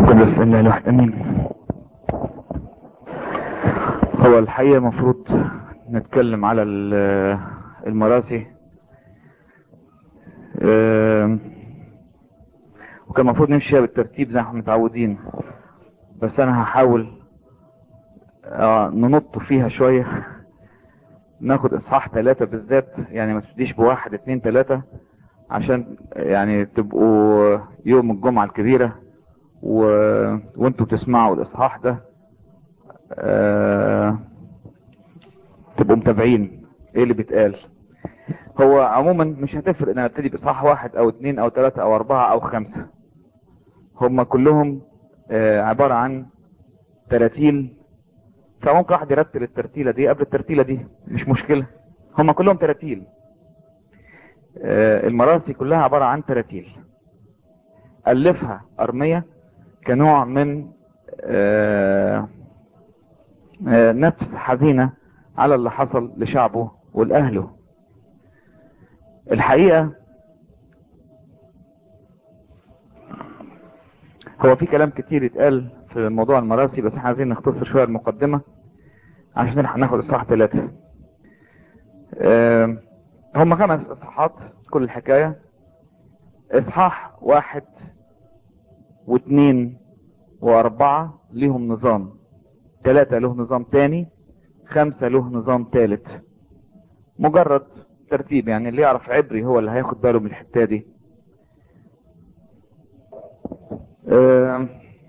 قدس الله الواحد امين هو الحقيقة المفروض نتكلم على ال- المراسي آم، وكان المفروض نمشي بالترتيب زي ما احنا متعودين بس انا هحاول آه، ننط فيها شوية ناخد اصحاح ثلاثة بالذات يعني ما تبديش بواحد اتنين ثلاثة عشان يعني تبقوا يوم الجمعة الكبيرة و... وانتوا بتسمعوا الاصحاح ده آه... تبقوا متابعين ايه اللي بيتقال هو عموما مش هتفرق ان انا ابتدي باصحاح واحد او اتنين او تلاتة او اربعة او خمسة هم كلهم آه عبارة عن تراتيل فممكن واحد يرتل الترتيلة دي قبل الترتيلة دي مش مشكلة هم كلهم تراتيل آه المراسي كلها عبارة عن تراتيل ألفها أرمية كنوع من آه آه نفس حزينة على اللي حصل لشعبه ولأهله الحقيقة هو في كلام كتير يتقال في موضوع المراسي بس احنا عايزين نختصر شوية المقدمة عشان نلحق ناخد اصحاح ثلاثة آه هم خمس اصحاحات كل الحكاية اصحاح واحد واثنين واربعة ليهم نظام ثلاثة له نظام تاني خمسة له نظام ثالث مجرد ترتيب يعني اللي يعرف عبري هو اللي هياخد باله من الحتة دي آه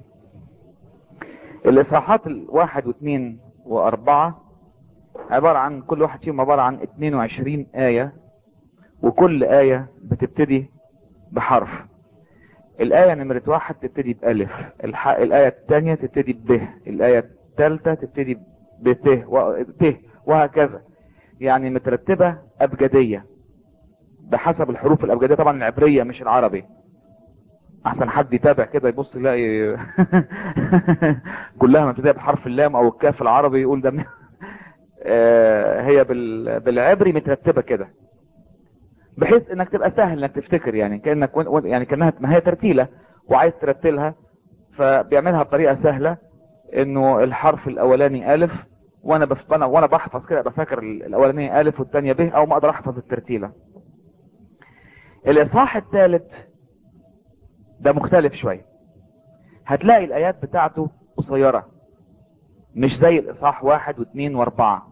الاصحاحات الواحد واثنين واربعة عبارة عن كل واحد فيهم عبارة عن 22 آية وكل آية بتبتدي بحرف الآية نمرة واحد تبتدي بألف الح... الآية الثانية تبتدي ب الآية الثالثة تبتدي بت و... ت وهكذا يعني مترتبة أبجدية بحسب الحروف الأبجدية طبعا العبرية مش العربي احسن حد يتابع كده يبص يلاقي كلها مبتدئه بحرف اللام او الكاف العربي يقول ده من- آه، هي بال- بالعبري مترتبه كده بحيث انك تبقى سهل انك تفتكر يعني كانك ون- ون- يعني كانها ما هي ترتيله وعايز ترتلها فبيعملها بطريقه سهله انه الحرف الاولاني الف وانا بف... وانا وانا بحفظ كده بفكر الاولانيه الف والثانيه ب او ما اقدر احفظ الترتيله الاصحاح الثالث ده مختلف شوية هتلاقي الآيات بتاعته قصيرة مش زي الإصحاح واحد واثنين واربعة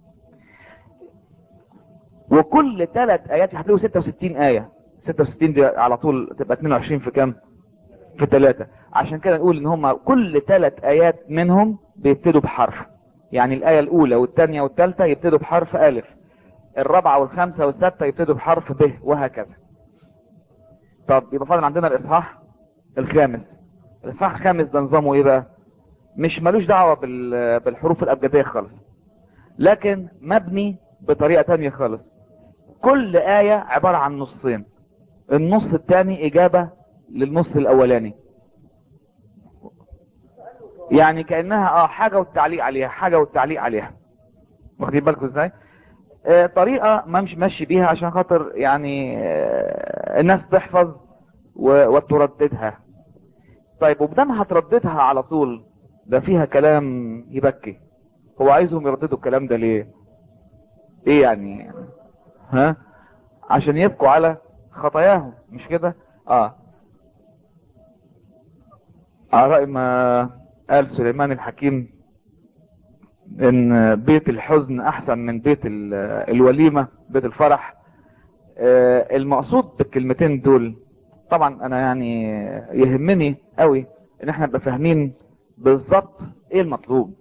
وكل ثلاث آيات هتلاقوا 66 آية 66 دي على طول تبقى 22 في كام في ثلاثة عشان كده نقول ان هم كل ثلاث آيات منهم بيبتدوا بحرف يعني الآية الأولى والثانية والثالثة يبتدوا بحرف ألف الرابعة والخامسة والسادسة يبتدوا بحرف ب وهكذا طب يبقى فاضل عندنا الإصحاح الخامس الإصحاح الخامس ده نظامه ايه بقى مش ملوش دعوة بال- بالحروف الأبجدية خالص لكن مبني بطريقة تانية خالص كل آية عبارة عن نصين النص الثاني إجابة للنص الأولاني يعني كأنها اه حاجة والتعليق عليها حاجة والتعليق عليها واخدين بالكم ازاي آه طريقة ما مش ماشي بيها عشان خاطر يعني آه الناس تحفظ و- وترددها طيب وبدام هترددها على طول ده فيها كلام يبكي هو عايزهم يرددوا الكلام ده ليه ايه يعني ها عشان يبكوا على خطاياهم مش كده اه على رأي ما قال سليمان الحكيم ان بيت الحزن احسن من بيت ال- الوليمة بيت الفرح آه، المقصود بالكلمتين دول طبعا انا يعني يهمني قوي ان احنا نبقى فاهمين بالظبط ايه المطلوب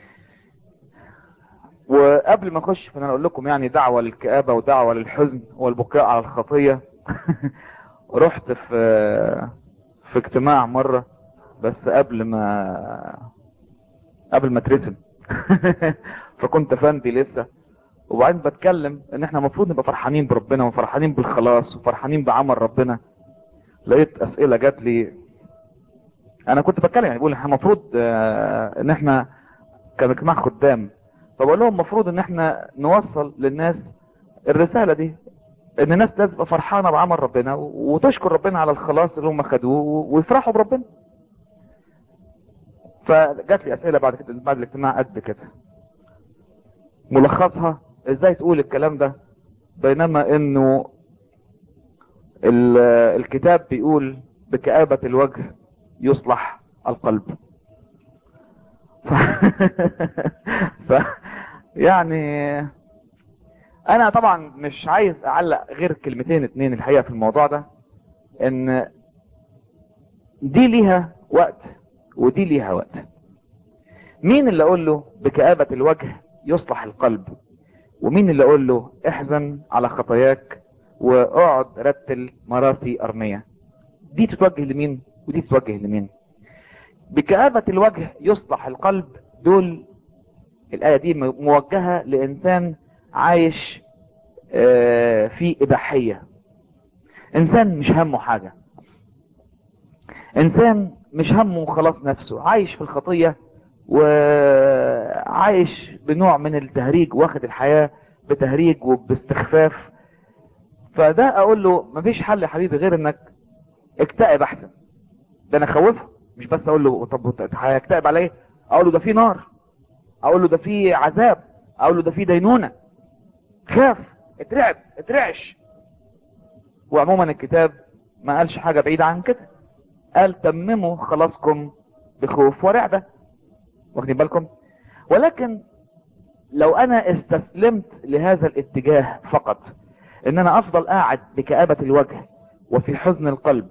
وقبل ما اخش فانا اقول لكم يعني دعوة للكآبة ودعوة للحزن والبكاء على الخطية رحت في في اجتماع مرة بس قبل ما قبل ما اترسم فكنت فندي لسه وبعدين بتكلم ان احنا المفروض نبقى فرحانين بربنا وفرحانين بالخلاص وفرحانين بعمل ربنا لقيت اسئلة جات لي انا كنت بتكلم يعني بقول احنا المفروض آه، ان احنا كمجمع خدام فبقول لهم المفروض ان احنا نوصل للناس الرسالة دي ان الناس لازم تبقى فرحانة بعمل ربنا و- وتشكر ربنا على الخلاص اللي هم خدوه و- ويفرحوا بربنا فجات لي اسئله بعد كده بعد الاجتماع قد كده ملخصها ازاي تقول الكلام ده بينما انه ال- الكتاب بيقول بكآبة الوجه يصلح القلب ف... ف... يعني انا طبعا مش عايز اعلق غير كلمتين اتنين الحقيقة في الموضوع ده ان دي ليها وقت ودي ليها وقت مين اللي اقول له بكآبة الوجه يصلح القلب ومين اللي اقول له احزن على خطاياك واقعد رتل مراتي ارمية دي تتوجه لمين ودي تتوجه لمين بكآبة الوجه يصلح القلب دول الآية دي موجهة لإنسان عايش آه، في إباحية إنسان مش همه حاجة إنسان مش همه خلاص نفسه عايش في الخطية وعايش بنوع من التهريج واخد الحياة بتهريج وباستخفاف فده اقول له مفيش حل يا حبيبي غير انك اكتئب احسن ده انا اخوفه مش بس اقول له طب هيكتئب على ايه اقول له ده في نار اقول له ده في عذاب اقول له ده في دينونة خاف اترعب اترعش وعموما الكتاب ما قالش حاجة بعيدة عن كده قال تمموا خلاصكم بخوف ورعبة واخدين بالكم ولكن لو انا استسلمت لهذا الاتجاه فقط ان انا افضل قاعد بكآبة الوجه وفي حزن القلب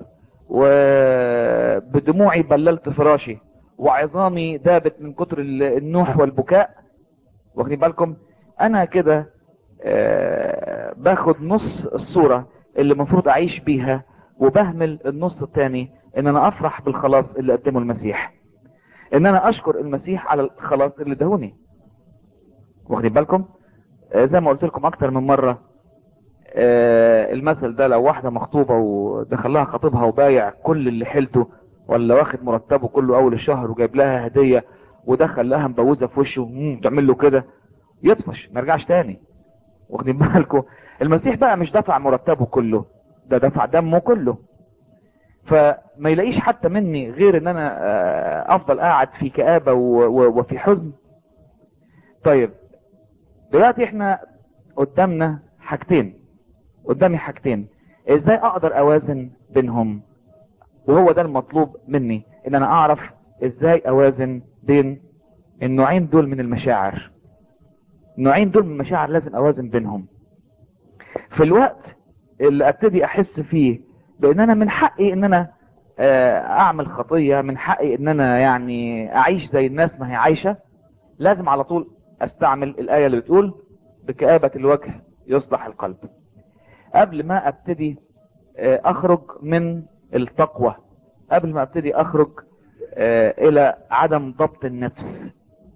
وبدموعي بللت فراشي وعظامي دابت من كتر النوح والبكاء واخدين بالكم انا كده آه، باخد نص الصورة اللي المفروض اعيش بيها وبهمل النص التاني ان انا افرح بالخلاص اللي قدمه المسيح ان انا اشكر المسيح على الخلاص اللي دهوني واخدين بالكم آه، زي ما قلت لكم اكتر من مرة آه، المثل ده لو واحدة مخطوبة ودخل لها خطيبها وبايع كل اللي حيلته ولا واخد مرتبه كله اول الشهر وجايب لها هدية ودخل لها مبوزة في وشه مم، تعمل له كده يطفش ما يرجعش تاني واخدين بالكم المسيح بقى مش دفع مرتبه كله ده دفع دمه كله فما يلاقيش حتى مني غير ان انا آه، افضل قاعد في كآبة و- و- وفي حزن طيب دلوقتي احنا قدامنا حاجتين قدامي حاجتين ازاي اقدر اوازن بينهم وهو ده المطلوب مني ان انا اعرف ازاي اوازن بين النوعين دول من المشاعر النوعين دول من المشاعر لازم اوازن بينهم في الوقت اللي ابتدي احس فيه بان انا من حقي ان انا آه، اعمل خطية من حقي ان انا يعني اعيش زي الناس ما هي عايشة لازم على طول استعمل الاية اللي بتقول بكآبة الوجه يصلح القلب قبل ما ابتدي آه، اخرج من التقوى قبل ما ابتدي اخرج آه، الى عدم ضبط النفس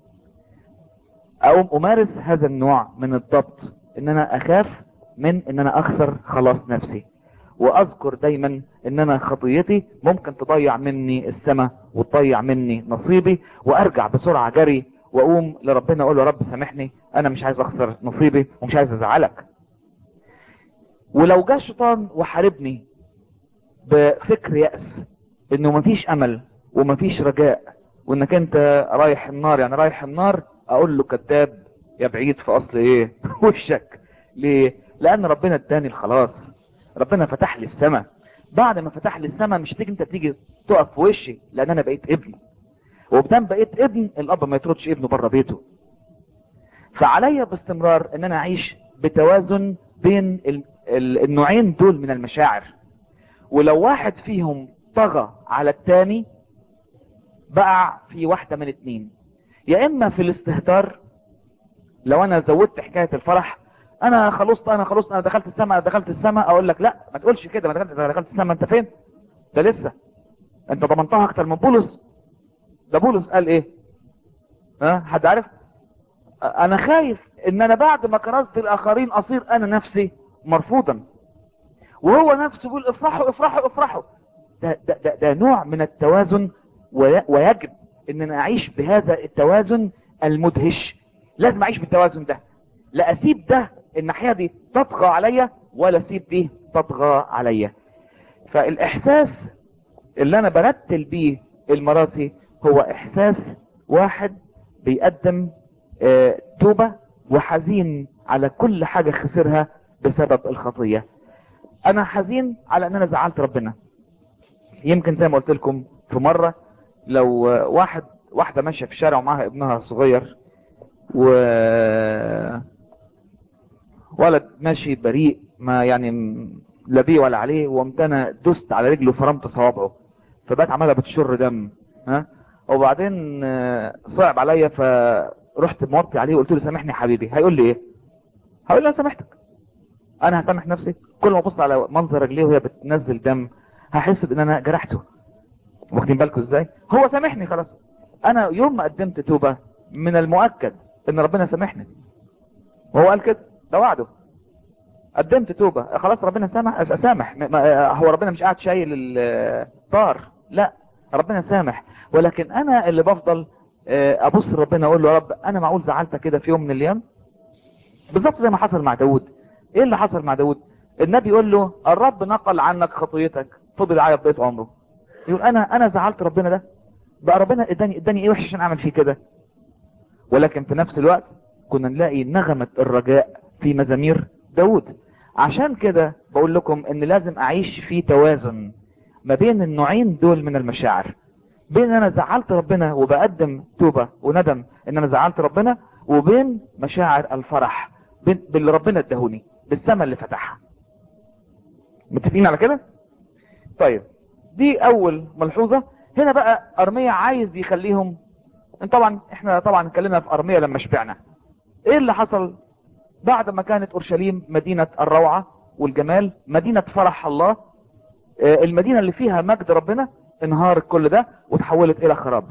او امارس هذا النوع من الضبط ان انا اخاف من ان انا اخسر خلاص نفسي واذكر دايما ان انا خطيتي ممكن تضيع مني السماء وتضيع مني نصيبي وارجع بسرعة جري واقوم لربنا اقول له يا رب سامحني انا مش عايز اخسر نصيبي ومش عايز ازعلك ولو جاء الشيطان وحاربني بفكر يأس انه مفيش امل ومفيش رجاء وانك انت رايح النار يعني رايح النار اقول له كذاب يا بعيد في اصل ايه وشك ليه لان ربنا اداني الخلاص ربنا فتح لي السماء بعد ما فتح لي السماء مش تيجي انت تيجي تقف في وشي لان انا بقيت ابن وبدام بقيت ابن الاب ما يطردش ابنه بره بيته فعليا باستمرار ان انا اعيش بتوازن بين ال- ال- النوعين دول من المشاعر ولو واحد فيهم طغى على التاني بقع في واحدة من اتنين يا اما في الاستهتار لو انا زودت حكاية الفرح انا خلصت انا خلصت انا دخلت السماء انا دخلت السماء اقول لك لا ما تقولش كده ما دخلت أنا دخلت السماء انت فين ده لسه انت ضمنتها اكتر من بولس ده بولس قال ايه ها حد عارف انا خايف ان انا بعد ما كرزت الاخرين اصير انا نفسي مرفوضا وهو نفسه بيقول افرحوا افرحوا افرحوا ده, ده, ده, ده نوع من التوازن وي- ويجب ان انا اعيش بهذا التوازن المدهش لازم اعيش بالتوازن ده لا اسيب ده الناحية دي تطغى عليا ولا اسيب دي تطغى عليا فالاحساس اللي انا برتل بيه المراسي هو احساس واحد بيقدم آه، توبة وحزين على كل حاجة خسرها بسبب الخطية انا حزين على ان انا زعلت ربنا يمكن زي ما قلت لكم في مرة لو آه، واحد واحدة ماشية في الشارع ومعاها ابنها صغير و ولد ماشي بريء ما يعني م- لا بيه ولا عليه وقمت انا دست على رجله فرمت صوابعه فبقت عماله بتشر دم ها وبعدين آه، صعب عليا فرحت موطي عليه وقلت له سامحني يا حبيبي هيقول لي ايه هقول له انا سامحتك انا هسامح نفسي كل ما ابص على منظر رجليه وهي بتنزل دم هحس بان انا جرحته واخدين بالكم ازاي هو سامحني خلاص انا يوم ما قدمت توبه من المؤكد ان ربنا سامحني وهو قال كده ده وعده قدمت توبة خلاص ربنا سامح سامح م- ما- هو ربنا مش قاعد شايل الطار لا ربنا سامح ولكن انا اللي بفضل آه، ابص لربنا اقول له يا رب انا معقول زعلتك كده في يوم من الايام بالظبط زي ما حصل مع داود ايه اللي حصل مع داود النبي يقول له الرب نقل عنك خطيتك فضل يعيط بقيت عمره يقول انا انا زعلت ربنا ده بقى ربنا اداني اداني ايه وحش عشان اعمل فيه كده ولكن في نفس الوقت كنا نلاقي نغمة الرجاء في مزامير داود عشان كده بقول لكم ان لازم اعيش في توازن ما بين النوعين دول من المشاعر بين ان انا زعلت ربنا وبقدم توبة وندم ان انا زعلت ربنا وبين مشاعر الفرح بين باللي ربنا ادهوني بالسما اللي فتحها متفقين على كده طيب دي اول ملحوظة هنا بقى ارمية عايز يخليهم طبعا احنا طبعا اتكلمنا في ارمية لما شبعنا ايه اللي حصل بعد ما كانت اورشليم مدينة الروعة والجمال مدينة فرح الله آه، المدينة اللي فيها مجد ربنا انهار كل ده وتحولت الى خراب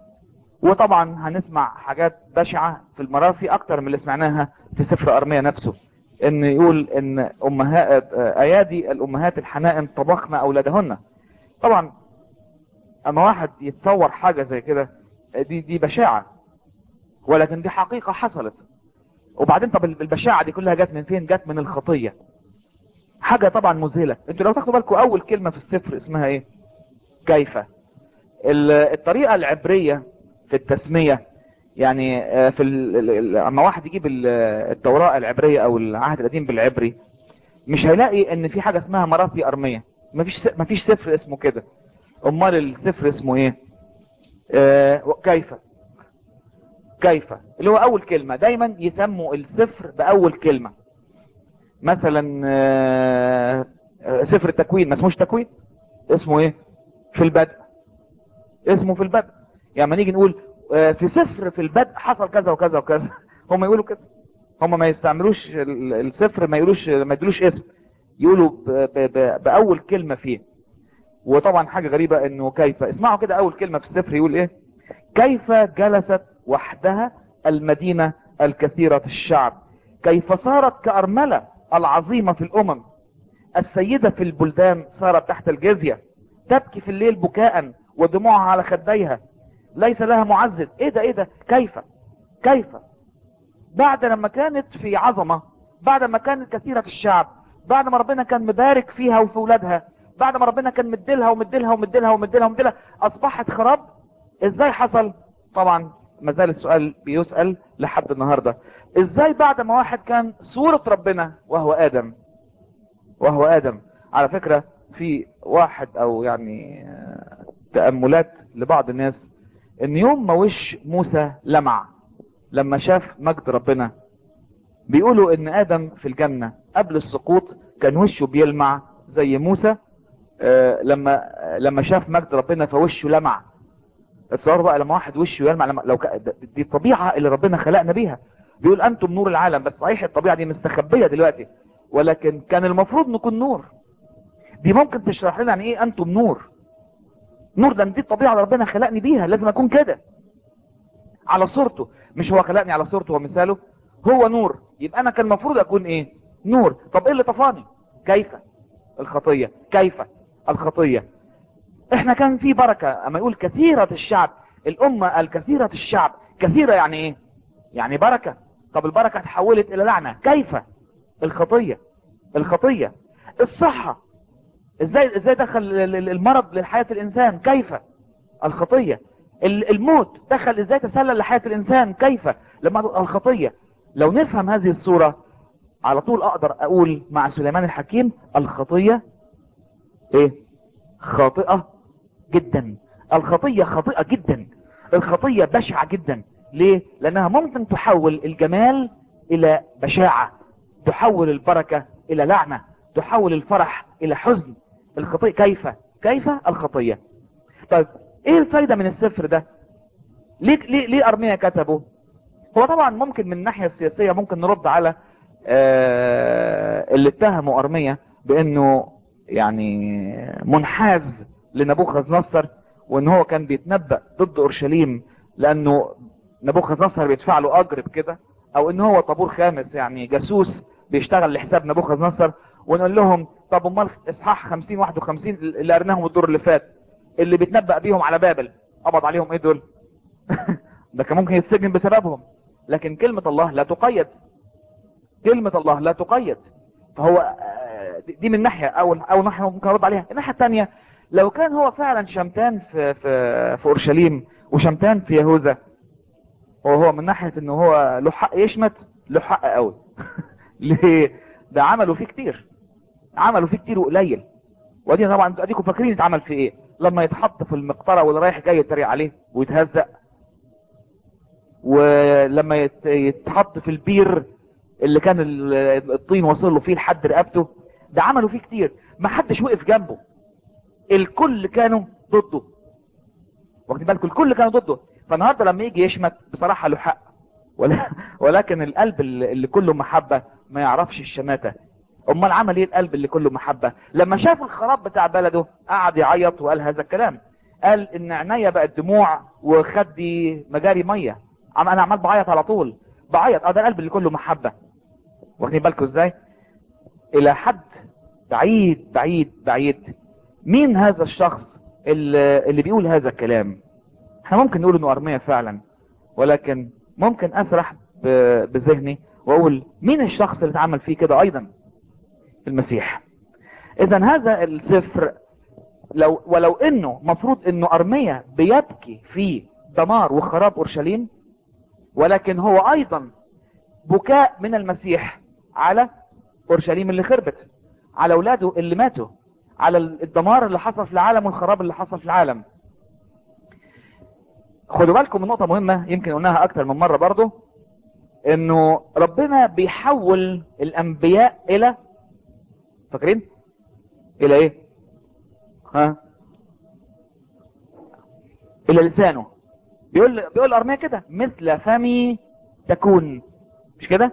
وطبعا هنسمع حاجات بشعة في المراسي اكتر من اللي سمعناها في سفر ارميا نفسه ان يقول ان امهات آه، ايادي الامهات الحنائن طبخن اولادهن طبعا اما واحد يتصور حاجة زي كده آه، دي دي بشاعة ولكن دي حقيقة حصلت وبعدين طب البشاعة دي كلها جت من فين جت من الخطية حاجة طبعا مذهلة انتوا لو تاخدوا بالكم اول كلمة في السفر اسمها ايه كيف ال- الطريقة العبرية في التسمية يعني آه، في ال- ال- ال- اما واحد يجيب ال- التوراة العبرية او العهد القديم بالعبري مش هيلاقي ان في حاجة اسمها مراتي ارمية مفيش س- مفيش سفر اسمه كده امال السفر اسمه ايه آه كيف كيف اللي هو اول كلمة دايما يسموا السفر باول كلمة مثلا آه، آه، سفر التكوين ما اسموش تكوين اسمه ايه في البدء اسمه في البدء يعني ما نيجي نقول آه، في سفر في البدء حصل كذا وكذا وكذا هم يقولوا كده هم ما يستعملوش ال- السفر ما يقولوش ما يدلوش اسم يقولوا ب- ب- ب- باول كلمة فيه وطبعا حاجة غريبة انه كيف اسمعوا كده اول كلمة في السفر يقول ايه كيف جلست وحدها المدينة الكثيرة الشعب كيف صارت كأرملة العظيمة في الأمم السيدة في البلدان صارت تحت الجزية تبكي في الليل بكاء ودموعها على خديها ليس لها معزز ايه ده ايه ده كيف كيف بعد لما كانت في عظمة بعد ما كانت كثيرة الشعب بعد ما ربنا كان مبارك فيها وفي ولادها بعد ما ربنا كان مديلها ومديلها ومديلها ومديلها ومديلها اصبحت خراب ازاي حصل طبعا ما زال السؤال بيسأل لحد النهاردة ازاي بعد ما واحد كان صورة ربنا وهو ادم وهو ادم على فكرة في واحد او يعني آه، تأملات لبعض الناس ان يوم ما وش موسى لمع لما شاف مجد ربنا بيقولوا ان ادم في الجنة قبل السقوط كان وشه بيلمع زي موسى آه، لما آه، لما شاف مجد ربنا فوشه لمع اتصور بقى لما واحد وشه يلمع لما لو ك... دي الطبيعة اللي ربنا خلقنا بيها بيقول انتم نور العالم بس صحيح الطبيعة دي مستخبية دلوقتي ولكن كان المفروض نكون نور دي ممكن تشرح لنا يعني ايه انتم نور نور ده دي الطبيعة اللي ربنا خلقني بيها لازم اكون كده على صورته مش هو خلقني على صورته ومثاله هو نور يبقى انا كان المفروض اكون ايه نور طب ايه اللي طفاني كيف الخطية كيف الخطية احنا كان في بركة اما يقول كثيرة الشعب الامة الكثيرة الشعب كثيرة يعني ايه يعني بركة طب البركة تحولت الى لعنة كيف الخطية الخطية الصحة ازاي ازاي دخل ال- ال- المرض لحياة الانسان كيف الخطية ال- الموت دخل ازاي تسلل لحياة الانسان كيف لما الخطية لو نفهم هذه الصورة على طول اقدر اقول مع سليمان الحكيم الخطية ايه خاطئة جدا الخطية خاطئة جدا الخطية بشعة جدا ليه لانها ممكن تحول الجمال الى بشاعة تحول البركة الى لعنة تحول الفرح الى حزن الخطية كيف كيف الخطية طيب ايه الفايدة من السفر ده ليه ليه ليه ارميا كتبه هو طبعا ممكن من الناحية السياسية ممكن نرد على آه اللي اتهموا ارميا بانه يعني منحاز لنبوخذ نصر وان هو كان بيتنبأ ضد اورشليم لانه نبوخذ نصر بيدفع له اجر بكده او ان هو طابور خامس يعني جاسوس بيشتغل لحساب نبوخذ نصر ونقول لهم طب امال في اصحاح 50 51 اللي قرناهم الدور اللي فات اللي بيتنبأ بيهم على بابل قبض عليهم ايه دول ده كان ممكن يتسجن بسببهم لكن كلمة الله لا تقيد كلمة الله لا تقيد فهو آه، دي- دي من ناحية اول اول ناحية ممكن ارد عليها الناحية الثانية لو كان هو فعلا شمتان في في في اورشليم وشمتان في يهوذا وهو من ناحية انه هو له حق يشمت له حق قوي ليه ده عملوا فيه كتير عملوا فيه كتير وقليل ودي طبعا انتوا اديكم فاكرين اتعمل فيه ايه لما يتحط في المقطرة واللي رايح جاي يتريق عليه ويتهزق ولما يت- يتحط في البير اللي كان ال- الطين واصل له فيه لحد رقبته ده عملوا فيه كتير ما حدش وقف جنبه الكل كانوا ضده واخدين بالكم الكل كانوا ضده فالنهارده لما يجي يشمت بصراحه له حق ولا ولكن القلب اللي اللي كله محبه ما يعرفش الشماته امال عمل ايه القلب اللي كله محبه لما شاف الخراب بتاع بلده قعد يعيط وقال هذا الكلام قال ان عينيا بقت دموع وخدي مجاري ميه عم انا عمال بعيط على طول بعيط اه ده القلب اللي كله محبه واخدين بالكم ازاي الى حد بعيد بعيد بعيد مين هذا الشخص اللي, اللي بيقول هذا الكلام احنا ممكن نقول انه ارمية فعلا ولكن ممكن اسرح ب- بذهني واقول مين الشخص اللي اتعمل فيه كده ايضا المسيح اذا هذا السفر لو ولو انه مفروض انه ارمية بيبكي في دمار وخراب اورشليم ولكن هو ايضا بكاء من المسيح على اورشليم اللي خربت على اولاده اللي ماتوا على الدمار اللي حصل في العالم والخراب اللي حصل في العالم خدوا بالكم من نقطة مهمة يمكن قلناها اكتر من مرة برضو انه ربنا بيحول الانبياء الى فاكرين الى ايه ها الى لسانه بيقول بيقول ارميا كده مثل فمي تكون مش كده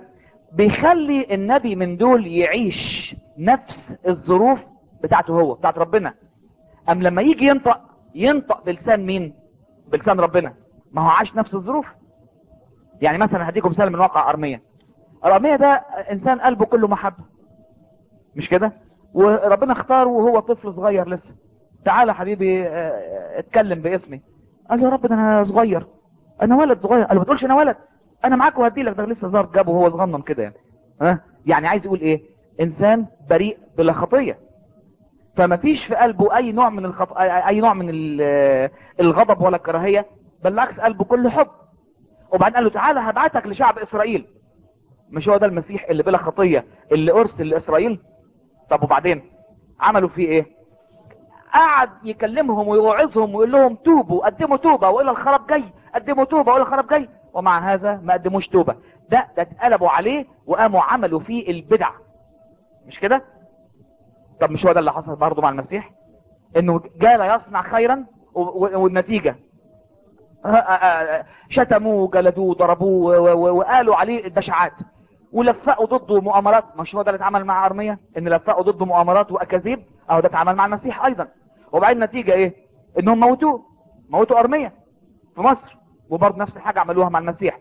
بيخلي النبي من دول يعيش نفس الظروف بتاعته هو بتاعت ربنا ام لما يجي ينطق ينطق بلسان مين بلسان ربنا ما هو عاش نفس الظروف يعني مثلا هديكم مثال من واقع ارميا ارميا ده انسان قلبه كله محبه مش كده وربنا اختاره وهو طفل صغير لسه تعالى حبيبي اه، اتكلم باسمي قال له يا رب ده انا صغير انا ولد صغير قال له ما تقولش انا ولد انا معاك وهدي لك ده لسه ظهر جابه وهو صغنن كده يعني ها يعني عايز يقول ايه انسان بريء بلا خطيه فما فيش في قلبه اي نوع من الخط... اي أي نوع من ال- الغضب ولا الكراهيه بالعكس قلبه كله حب وبعدين قال له تعالى هبعتك لشعب اسرائيل مش هو ده المسيح اللي بلا خطيه اللي ارسل لاسرائيل طب وبعدين عملوا فيه ايه قعد يكلمهم ويوعظهم ويقول لهم توبوا قدموا توبه والى الخراب جاي قدموا توبه والى الخراب جاي ومع هذا ما قدموش توبه ده ده اتقلبوا عليه وقاموا عملوا فيه البدع مش كده طب مش هو ده اللي حصل برضه مع المسيح انه جال يصنع خيرا و- و- والنتيجه آه، آه، آه، شتموه وجلدوه وضربوه و- و- وقالوا عليه البشاعات ولفقوا ضده مؤامرات مش هو ده اللي اتعمل مع ارميا ان لفقوا ضده مؤامرات واكاذيب اهو ده اتعمل مع المسيح ايضا وبعدين النتيجه ايه انهم موتوه موتوا ارميا في مصر وبرضه نفس الحاجه عملوها مع المسيح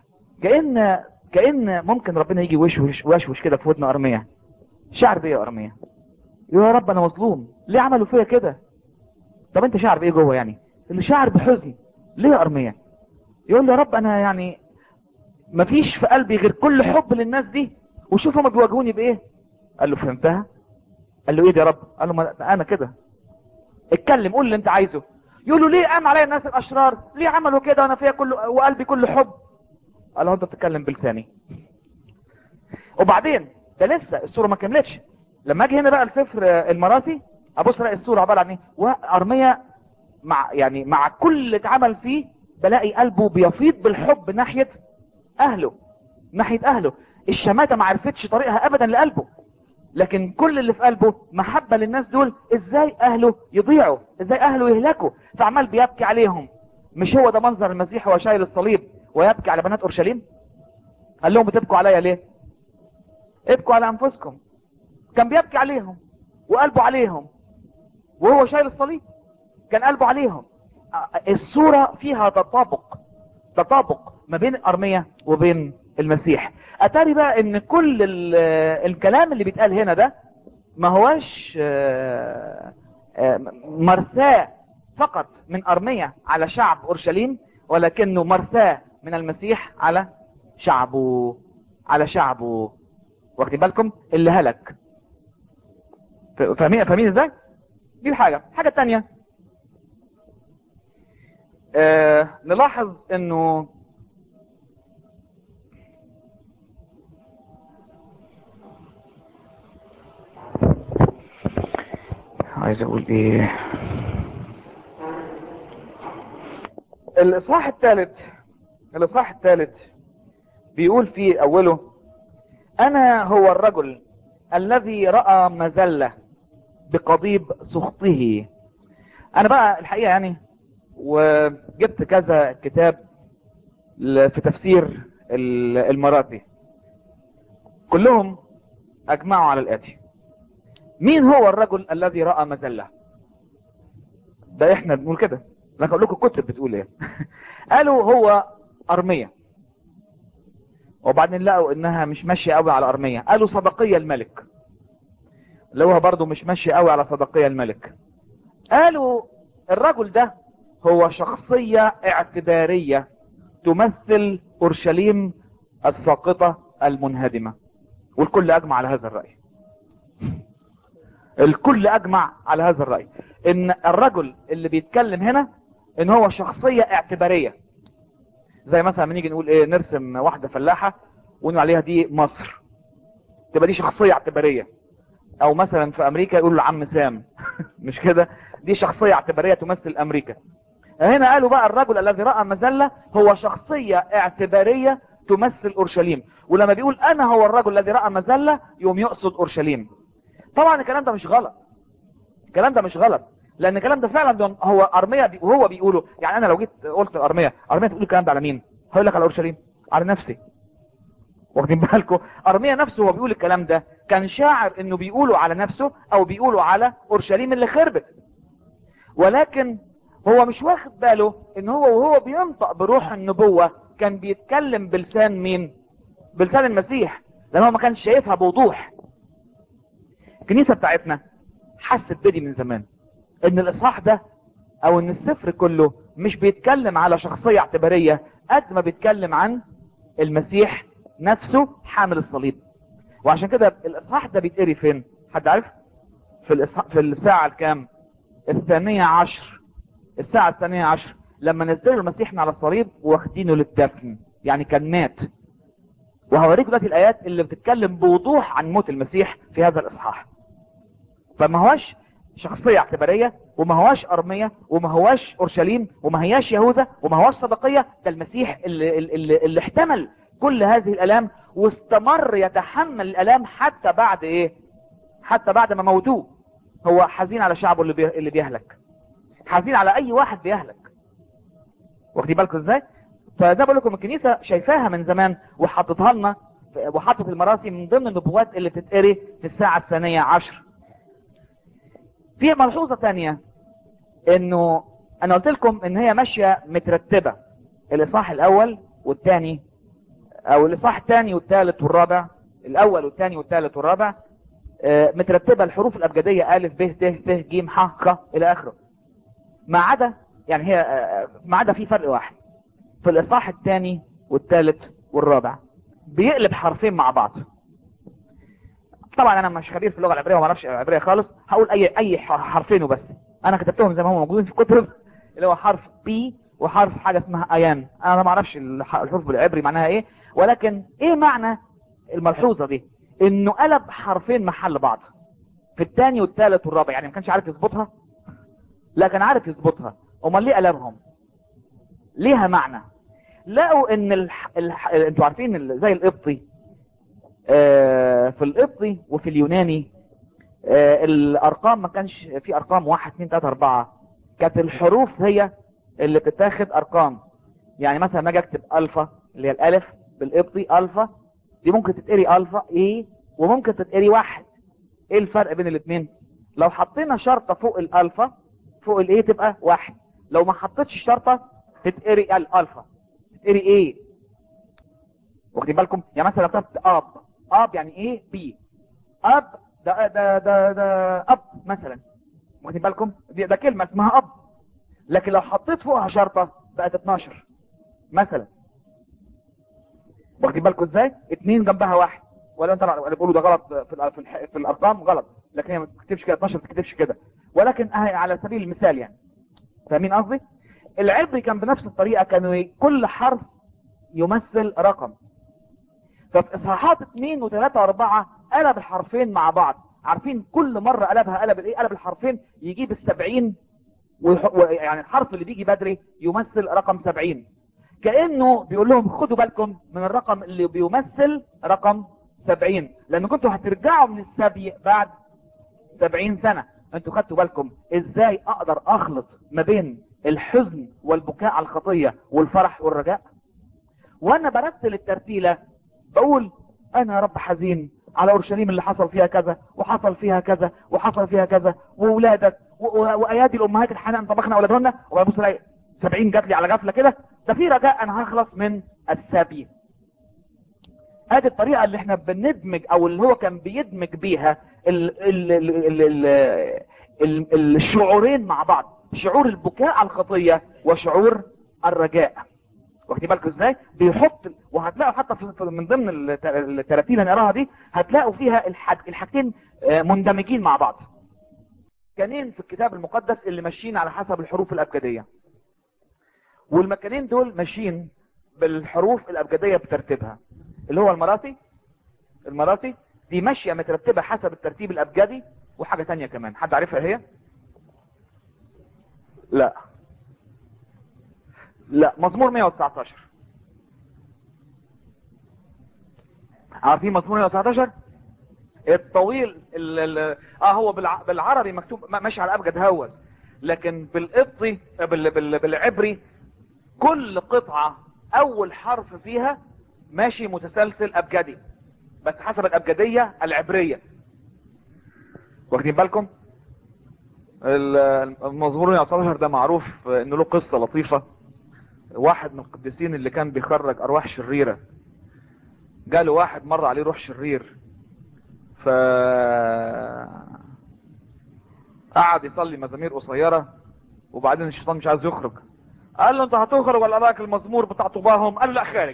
كان كان ممكن ربنا يجي وشوش وشوش كده في ودن ارميا شعر بايه يا ارميا يا رب انا مظلوم ليه عملوا فيا كده طب انت شعر بايه جوه يعني اللي شعر بحزن ليه يا ارميا يقول له يا رب انا يعني مفيش في قلبي غير كل حب للناس دي وشوف هما بيواجهوني بايه قال له فهمتها قال له ايه ده يا رب قال له ما انا كده اتكلم قول اللي انت عايزه يقولوا ليه قام عليا الناس الاشرار ليه عملوا كده وانا فيها كل وقلبي كله حب قال له انت بتتكلم بلساني وبعدين ده لسه الصوره ما كملتش لما اجي هنا بقى لسفر المراسي ابص الاقي الصوره عباره عن ايه وارميه مع يعني مع كل اللي اتعمل فيه بلاقي قلبه بيفيض بالحب ناحيه اهله ناحيه اهله الشماته ما عرفتش طريقها ابدا لقلبه لكن كل اللي في قلبه محبه للناس دول ازاي اهله يضيعوا ازاي اهله يهلكوا فعمال بيبكي عليهم مش هو ده منظر المسيح وهو شايل الصليب ويبكي على بنات اورشليم قال لهم بتبكوا عليا ليه ابكوا على انفسكم كان بيبكي عليهم وقلبه عليهم وهو شايل الصليب كان قلبه عليهم الصورة فيها تطابق تطابق ما بين أرمية وبين المسيح أتاري بقى ان كل ال- الكلام اللي بيتقال هنا ده ما هوش آه، آه، مرثاة فقط من أرمية على شعب أورشليم ولكنه مرثاة من المسيح على شعبه على شعبه واخدين بالكم اللي هلك ف- فاهمين فاهمين ازاي دي الحاجة الحاجة التانية آه نلاحظ انه عايز اقول ايه الاصحاح الثالث الاصحاح الثالث بيقول في اوله انا هو الرجل الذي رأى مزلة بقضيب سخطه انا بقى الحقيقة يعني وجبت كذا كتاب ل- في تفسير ال- المراتي كلهم اجمعوا على الاتي مين هو الرجل الذي رأى مزلة ده احنا بنقول كده انا هقول لكم الكتب بتقول ايه قالوا هو ارمية وبعدين لقوا انها مش ماشية قوي على ارمية قالوا صدقية الملك لقوها برضو مش ماشية قوي على صدقية الملك قالوا الرجل ده هو شخصية اعتبارية تمثل اورشليم الساقطة المنهدمة والكل اجمع على هذا الرأي الكل اجمع على هذا الرأي ان الرجل اللي بيتكلم هنا ان هو شخصية اعتبارية زي مثلا لما نيجي نقول ايه نرسم واحدة فلاحة ونقول عليها دي مصر تبقى دي شخصية اعتبارية او مثلا في امريكا يقولوا لعم سام مش كده دي شخصية اعتبارية تمثل امريكا هنا قالوا بقى الرجل الذي رأى مزلة هو شخصية اعتبارية تمثل اورشليم ولما بيقول انا هو الرجل الذي رأى مزلة يوم يقصد اورشليم طبعا الكلام ده مش غلط الكلام ده مش غلط لان الكلام ده فعلا ده هو ارميا بي وهو بيقوله يعني انا لو جيت قلت ارميا ارميا تقول الكلام ده على مين هقول لك على اورشليم على نفسي واخدين بالكم ارميا نفسه وهو بيقول الكلام ده كان شاعر انه بيقوله على نفسه او بيقوله على اورشليم اللي خربت ولكن هو مش واخد باله ان هو وهو بينطق بروح النبوة كان بيتكلم بلسان مين بلسان المسيح لان هو ما كانش شايفها بوضوح الكنيسة بتاعتنا حست بدي من زمان ان الاصحاح ده او ان السفر كله مش بيتكلم على شخصية اعتبارية قد ما بيتكلم عن المسيح نفسه حامل الصليب وعشان كده الاصحاح ده بيتقري فين حد عارف في الإصحاح في الساعة الكام الثانية عشر الساعة الثانية عشر لما نزلوا المسيح من على الصليب واخدينه للدفن يعني كان مات وهوريك دلوقتي الايات اللي بتتكلم بوضوح عن موت المسيح في هذا الاصحاح فما هواش شخصية اعتبارية وما هواش ارمية وما هواش اورشليم وما هياش يهوذا وما هواش صدقية ده المسيح اللي, اللي, اللي احتمل كل هذه الالام واستمر يتحمل الالام حتى بعد ايه حتى بعد ما موتوه هو حزين على شعبه اللي, بي... اللي بيهلك حزين على اي واحد بيهلك واخدين بالكم ازاي فزي بقول لكم الكنيسه شايفاها من زمان وحطتها لنا وحطت المراسي من ضمن النبوات اللي بتتقري في الساعه الثانيه عشر في ملحوظه تانية انه انا قلت لكم ان هي ماشيه مترتبه الاصحاح الاول والثاني او الاصحاح الثاني والثالث والرابع الاول والثاني والثالث والرابع آه، مترتبه الحروف الابجديه الف ب ت ف ج ح خ الى اخره ما عدا يعني هي آه، ما عدا في فرق واحد في الاصحاح الثاني والثالث والرابع بيقلب حرفين مع بعض طبعا انا مش خبير في اللغه العبريه وما اعرفش العبريه خالص هقول اي اي ح- حرفين وبس انا كتبتهم زي ما هم موجودين في الكتب اللي هو حرف بي وحرف حاجة اسمها ايان انا ما اعرفش الح- الحروف بالعبري معناها ايه ولكن ايه معنى الملحوظة دي انه قلب حرفين محل بعض في الثاني والثالث والرابع يعني ما كانش عارف يظبطها لا كان عارف يظبطها امال ليه قلبهم ليها معنى لقوا ان الح... الح... انتوا عارفين ال- زي القبطي آه، في القبطي وفي اليوناني آه، الارقام ما كانش في ارقام واحد اتنين تلاته اربعة كانت الحروف هي اللي بتتاخد ارقام يعني مثلا ما اجي اكتب الفا اللي هي الالف بالقبطي الفا دي ممكن تتقري الفا ايه وممكن تتقري واحد ايه الفرق بين الاثنين لو حطينا شرطة فوق الالفا فوق الايه تبقى واحد لو ما حطيتش شرطة تتقري الالفا تتقري ايه واخدين بالكم يعني مثلا لو كتبت اب اب يعني ايه بي اب ده ده ده ده اب مثلا واخدين بالكم دي ده كلمه اسمها اب لكن لو حطيت فوقها شرطه بقت 12 مثلا واخدين بالكم ازاي اتنين جنبها واحد ولا انت اللي بيقولوا ده غلط في الأ- في, الح... في الارقام غلط لكن هي ما تكتبش كده 12 ما تكتبش كده ولكن اهي على سبيل المثال يعني فاهمين قصدي العبري كان بنفس الطريقه كانوا ي- كل حرف يمثل رقم ففي اصحاحات اثنين وثلاثة واربعة قلب الحرفين مع بعض عارفين كل مرة قلبها قلب الايه قلب الحرفين يجيب السبعين ويح... و... يعني الحرف اللي بيجي بدري يمثل رقم سبعين كأنه بيقول لهم خدوا بالكم من الرقم اللي بيمثل رقم سبعين لان كنتوا هترجعوا من السبي بعد سبعين سنة انتوا خدتوا بالكم ازاي اقدر اخلط ما بين الحزن والبكاء على الخطية والفرح والرجاء وانا برتل الترتيلة بقول انا يا رب حزين على اورشليم اللي حصل فيها كذا وحصل فيها كذا وحصل فيها كذا واولادك و- و- وايادي الامهات الحنان طبخنا اولادهن وببص الاقي 70 جات لي على غفله كده ده في رجاء انا هخلص من السبي هذه الطريقه اللي احنا بندمج او اللي هو كان بيدمج بيها ال ال ال ال ال ال الشعورين مع بعض شعور البكاء على الخطيه وشعور الرجاء واخدين بالكم ازاي بيحط وهتلاقوا حتى في في- من ضمن الت- التراتيل اللي نقراها دي هتلاقوا فيها الحاج الحاجتين آه، مندمجين مع بعض مكانين في الكتاب المقدس اللي ماشيين على حسب الحروف الابجديه والمكانين دول ماشيين بالحروف الابجديه بترتيبها اللي هو المراتي المراتي دي ماشيه مترتبه حسب الترتيب الابجدي وحاجه تانية كمان حد عارفها هي لا لا مزمور 119 عارفين مزمور 119 الطويل ال ال اه هو بالع... بالعربي مكتوب ما- ماشي على ابجد هوس لكن بالقبطي بال... بال... بالعبري كل قطعة اول حرف فيها ماشي متسلسل ابجدي بس حسب الابجدية العبرية واخدين بالكم ال- المزمور 119 ده معروف انه له قصة لطيفة واحد من القديسين اللي كان بيخرج ارواح شريرة جاله واحد مر عليه روح شرير ف قعد يصلي مزامير قصيرة وبعدين الشيطان مش عايز يخرج قال له انت هتخرج ولا رايك المزمور بتاع طوباهم قال له لا خارج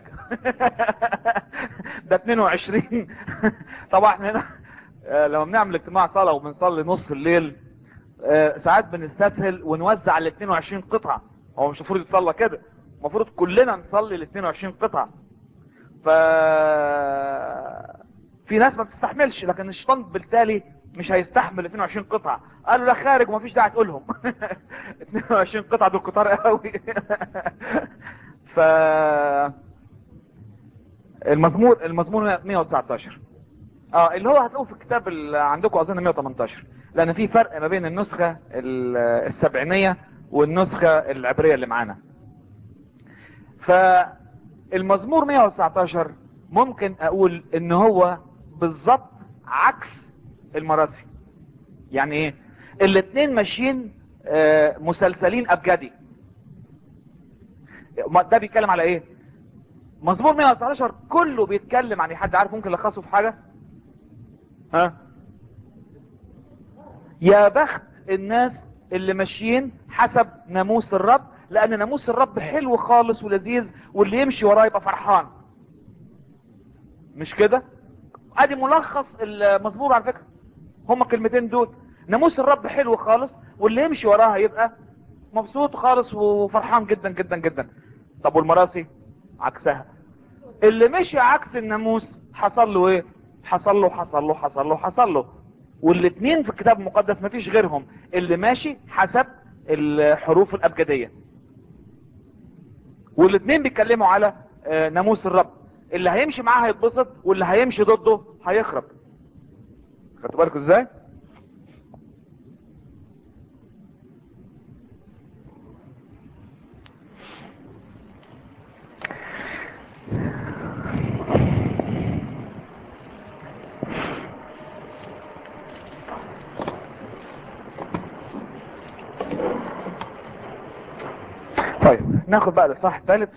ده 22 طبعا احنا هنا آه، لما بنعمل اجتماع صلاة وبنصلي نص الليل آه، ساعات بنستسهل ونوزع ال 22 قطعة هو مش المفروض يتصلى كده المفروض كلنا نصلي ال 22 قطعة ف في ناس ما بتستحملش لكن الشيطان بالتالي مش هيستحمل 22 قطعة قالوا لا خارج ومفيش داعي تقولهم 22 قطعة دول كتار قوي ف المزمور المزمور 119 اه اللي هو هتلاقوه في الكتاب اللي عندكم اظن 118 لان في فرق ما بين النسخة ال- السبعينية والنسخة العبرية اللي معانا فالمزمور 119 ممكن اقول ان هو بالظبط عكس المراسي يعني ايه الاتنين ماشيين آه، مسلسلين ابجدي ما- ده بيتكلم على ايه مزمور 119 كله بيتكلم عن إيه؟ حد عارف ممكن لخصه في حاجة ها يا بخت الناس اللي ماشيين حسب ناموس الرب لان ناموس الرب حلو خالص ولذيذ واللي يمشي وراه يبقى فرحان مش كده ادي ملخص المزمور على فكرة هما كلمتين دول ناموس الرب حلو خالص واللي يمشي وراه هيبقى مبسوط خالص وفرحان جدا جدا جدا طب والمراسي عكسها اللي مشي عكس الناموس حصل له ايه حصل له حصل له حصل له حصل له والاتنين في الكتاب المقدس مفيش غيرهم اللي ماشي حسب الحروف الابجدية والاتنين بيتكلموا على آه، ناموس الرب اللي هيمشي معاه هيتبسط واللي هيمشي ضده هيخرب خدتوا بالكم ازاي طيب ناخد بقى الاصحاح الثالث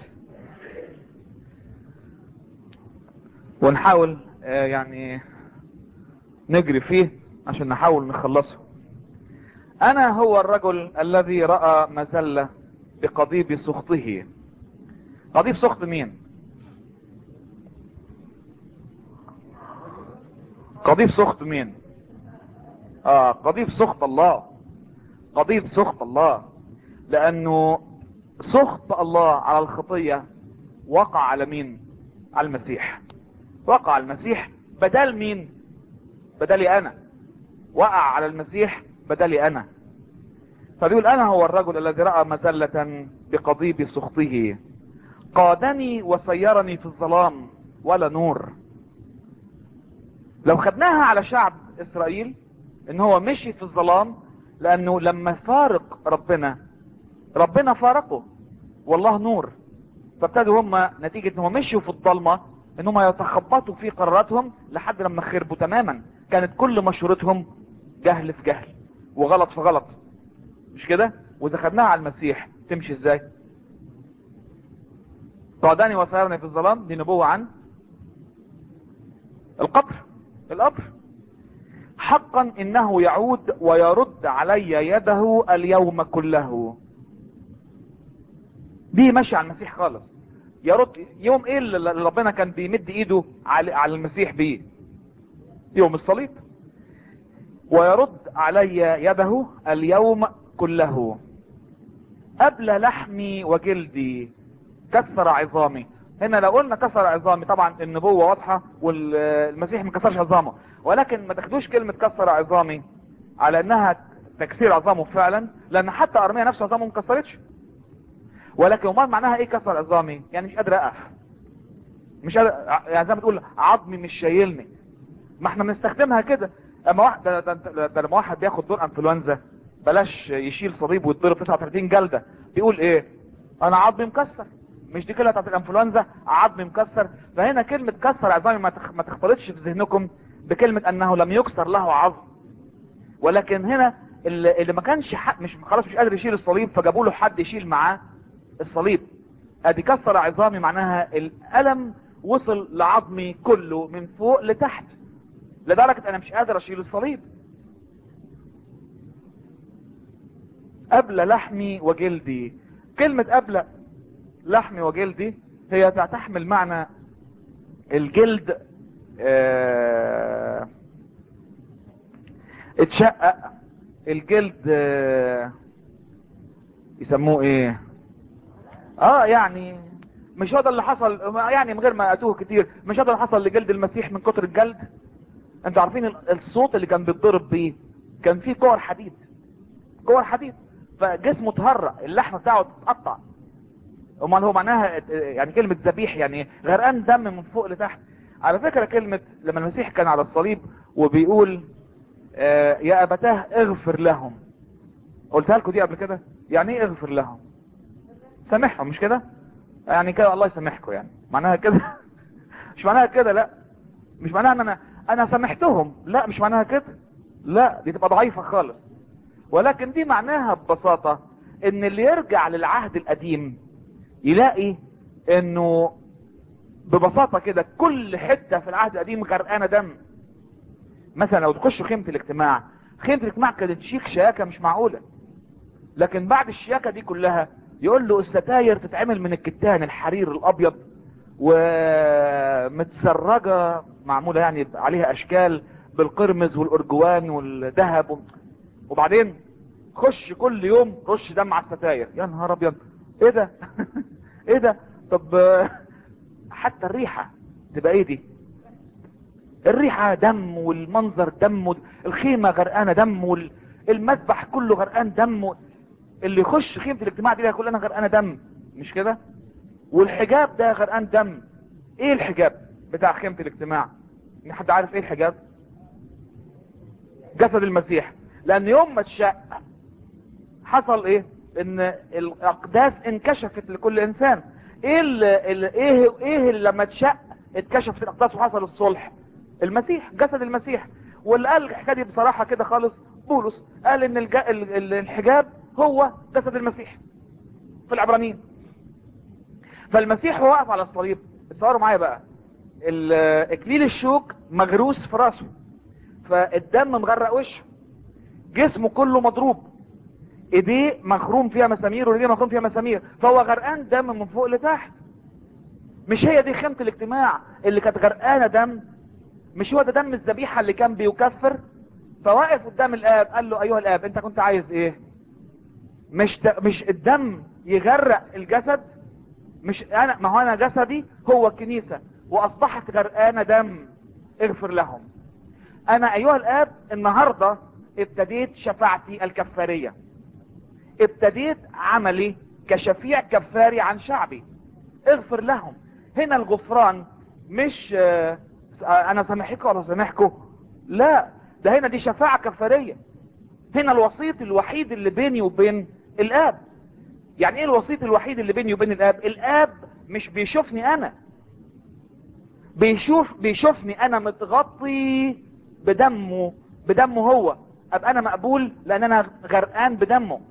ونحاول آه، يعني نجري فيه عشان نحاول نخلصه انا هو الرجل الذي رأى مزلة بقضيب سخطه قضيب سخط مين قضيب سخط مين اه قضيب سخط الله قضيب سخط الله لانه سخط الله على الخطية وقع على مين على المسيح وقع على المسيح بدل مين بدلي انا وقع على المسيح بدلي انا فبيقول انا هو الرجل الذي رأى مزلة بقضيب سخطه قادني وسيرني في الظلام ولا نور لو خدناها على شعب اسرائيل ان هو مشي في الظلام لانه لما فارق ربنا ربنا فارقه والله نور فابتدوا هم نتيجة انهم مشوا في الضلمة انهم يتخبطوا في قراراتهم لحد لما خربوا تماما كانت كل مشورتهم جهل في جهل وغلط في غلط مش كده واذا خدناها على المسيح تمشي ازاي قعداني وسيرني في الظلام دي نبوة عن القبر القبر حقا انه يعود ويرد علي يده اليوم كله دي ماشي على المسيح خالص يرد يوم ايه اللي ربنا كان بيمد ايده على على المسيح بيه يوم الصليب ويرد علي يده اليوم كله أبلى لحمي وجلدي كسر عظامي هنا لو قلنا كسر عظامي طبعا النبوة واضحة والمسيح ما كسرش عظامه ولكن ما تاخدوش كلمة كسر عظامي على انها تكسير عظامه فعلا لان حتى ارميا نفسه عظامه ما كسرتش ولكن امال معناها ايه كسر عظامي يعني مش قادر اقف مش قادر يعني زي ما تقول عظمي مش شايلني ما احنا بنستخدمها كده اما واحد ده, ده, ده, ده لما واحد بياخد دور انفلونزا بلاش يشيل صليب ويتضرب 39 جلده بيقول ايه انا عظمي مكسر مش دي كلمه بتاعت الانفلونزا عظمي مكسر فهنا كلمه كسر عظامي ما تخ- ما تختلطش في ذهنكم بكلمه انه لم يكسر له عظم ولكن هنا اللي, اللي ما كانش حق مش خلاص مش قادر يشيل الصليب فجابوا له حد يشيل معاه الصليب ادي كسر عظامي معناها الالم وصل لعظمي كله من فوق لتحت لدرجة انا مش قادر اشيل الصليب أبلى لحمي وجلدي كلمة أبلى لحمي وجلدي هي تحمل معنى الجلد آه، اتشقق الجلد آه، يسموه ايه اه يعني مش هذا اللي حصل يعني من غير ما اتوه كتير مش هذا اللي حصل لجلد المسيح من كتر الجلد انتوا عارفين ال- الصوت اللي كان بيتضرب بيه كان فيه كور حديد كور حديد فجسمه اتهرق اللحم بتاعه اتقطع امال هو معناها يعني كلمة ذبيح يعني غرقان دم من فوق لتحت على فكرة كلمة لما المسيح كان على الصليب وبيقول آه، يا ابتاه اغفر لهم قلتها لكم دي قبل كده يعني ايه اغفر لهم سامحهم مش كده يعني كده الله يسامحكم يعني معناها كده مش معناها كده لا مش معناها ان انا انا سامحتهم لا مش معناها كده لا دي تبقى ضعيفة خالص ولكن دي معناها ببساطة ان اللي يرجع للعهد القديم يلاقي انه ببساطة كده كل حتة في العهد القديم غرقانة دم مثلا لو تخشوا خيمة الاجتماع خيمة الاجتماع كانت شيك شياكة مش معقولة لكن بعد الشياكة دي كلها يقول له الستاير تتعمل من الكتان الحرير الابيض ومتسرجة معمولة يعني عليها اشكال بالقرمز والارجوان والذهب و- وبعدين خش كل يوم رش دم على الستاير يا نهار ابيض ايه ده ايه ده طب آه، حتى الريحة تبقى ايه دي الريحة دم والمنظر دم وال- الخيمة غرقانة دم وال- المذبح كله غرقان دم و- اللي يخش خيمة الاجتماع دي كلنا غرقانة دم مش كده والحجاب ده غرقان دم ايه الحجاب بتاع خيمة الاجتماع حد عارف ايه الحجاب جسد المسيح لان يوم ما اتشق حصل ايه ان الاقداس انكشفت لكل انسان ايه ال ال ايه ايه اللي لما اتشق اتكشفت الاقداس وحصل الصلح المسيح جسد المسيح واللي قال الحكايه دي بصراحه كده خالص بولس قال ان الج... ال- ال- الحجاب هو جسد المسيح في العبرانيين فالمسيح هو واقف على الصليب اتصوروا معايا بقى ال- اكليل الشوك مغروس في راسه فالدم مغرق وشه جسمه كله مضروب ايديه مخروم فيها مسامير ورجليه مخروم فيها مسامير فهو غرقان دم من فوق لتحت مش هي دي خيمة الاجتماع اللي كانت غرقانة دم مش هو ده دم الذبيحة اللي كان بيكفر فواقف قدام الاب قال له ايها الاب انت كنت عايز ايه مش ت... مش الدم يغرق الجسد مش انا ما هو انا جسدي هو الكنيسة واصبحت غرقانة دم اغفر لهم انا ايها الاب النهاردة ابتديت شفاعتي الكفارية ابتديت عملي كشفيع كفاري عن شعبي اغفر لهم هنا الغفران مش آه، انا سامحكم ولا سامحكم لا ده هنا دي شفاعة كفارية هنا الوسيط الوحيد اللي بيني وبين الاب يعني ايه الوسيط الوحيد اللي بيني وبين الاب الاب مش بيشوفني انا بيشوف بيشوفني انا متغطي بدمه بدمه هو ابقى انا مقبول لان انا غرقان بدمه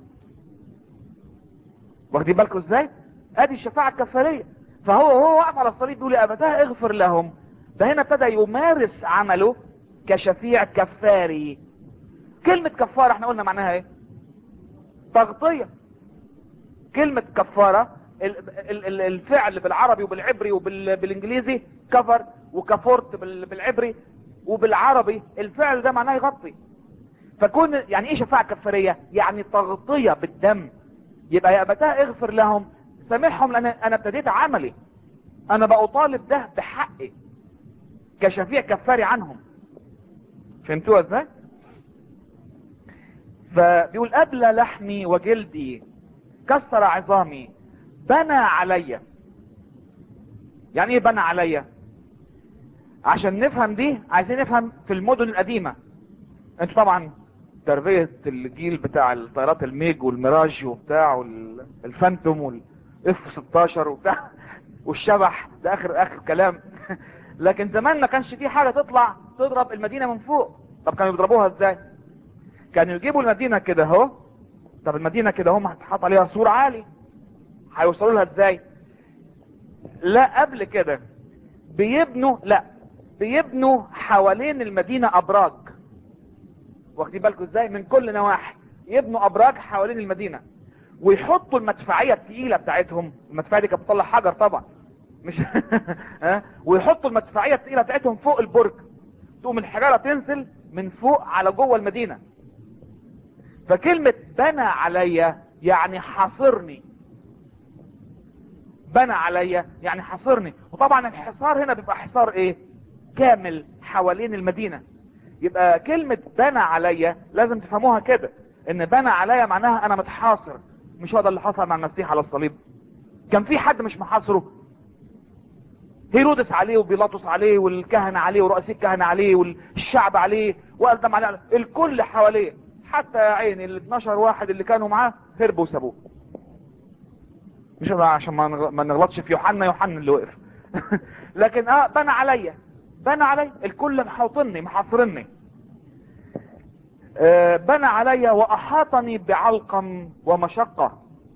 واخدين بالكم ازاي ادي الشفاعة الكفارية فهو هو واقف على الصليب بيقول يا ابتاه اغفر لهم فهنا ابتدى يمارس عمله كشفيع كفاري كلمة كفارة احنا قلنا معناها ايه تغطية كلمة كفارة ال- ال- ال- الفعل بالعربي وبالعبري وبالانجليزي كفر وكفرت بال- بالعبري وبالعربي الفعل ده معناه يغطي فكون يعني ايه شفاعة كفارية يعني تغطية بالدم يبقى يا ابتاه اغفر لهم سامحهم لان انا ابتديت عملي انا بأطالب ده بحقي كشفيع كفاري عنهم فهمتوها ازاي فبيقول ابلى لحمي وجلدي كسر عظامي بنى عليا يعني ايه بنى عليا عشان نفهم دي عايزين نفهم في المدن القديمة انتوا طبعا تربية الجيل بتاع الطيارات الميج والميراج وبتاع والفانتوم والاف 16 وبتاع والشبح ده اخر اخر كلام لكن زمان ما كانش في حاجة تطلع تضرب المدينة من فوق طب كانوا يضربوها ازاي كانوا يجيبوا المدينة كده اهو طب المدينة كده هم هتحط عليها سور عالي هيوصلوا لها ازاي لا قبل كده بيبنوا لا بيبنوا حوالين المدينة ابراج واخدين بالكم ازاي من كل نواحي يبنوا ابراج حوالين المدينة ويحطوا المدفعية التقيلة بتاعتهم المدفعية دي كانت بتطلع حجر طبعا مش ها ويحطوا المدفعية التقيلة بتاعتهم فوق البرج تقوم الحجارة تنزل من فوق على جوه المدينة فكلمة بنى عليا يعني حاصرني بنى عليا يعني حاصرني وطبعا الحصار هنا بيبقى حصار ايه كامل حوالين المدينة يبقى كلمة بنى عليا لازم تفهموها كده ان بنى عليا معناها انا متحاصر مش هو ده اللي حصل مع المسيح على الصليب كان في حد مش محاصره هيرودس عليه وبيلاطس عليه والكهنة عليه ورؤساء الكهنة عليه والشعب عليه وقدم عليه الكل حواليه حتى يا عيني ال 12 واحد اللي كانوا معاه هربوا وسابوه مش بقى عشان ما نغ- ما نغلطش في يوحنا يوحنا اللي وقف لكن اه بنى عليا بنى عليا الكل محاوطني محاصرني آه، بنى عليا واحاطني بعلقم ومشقة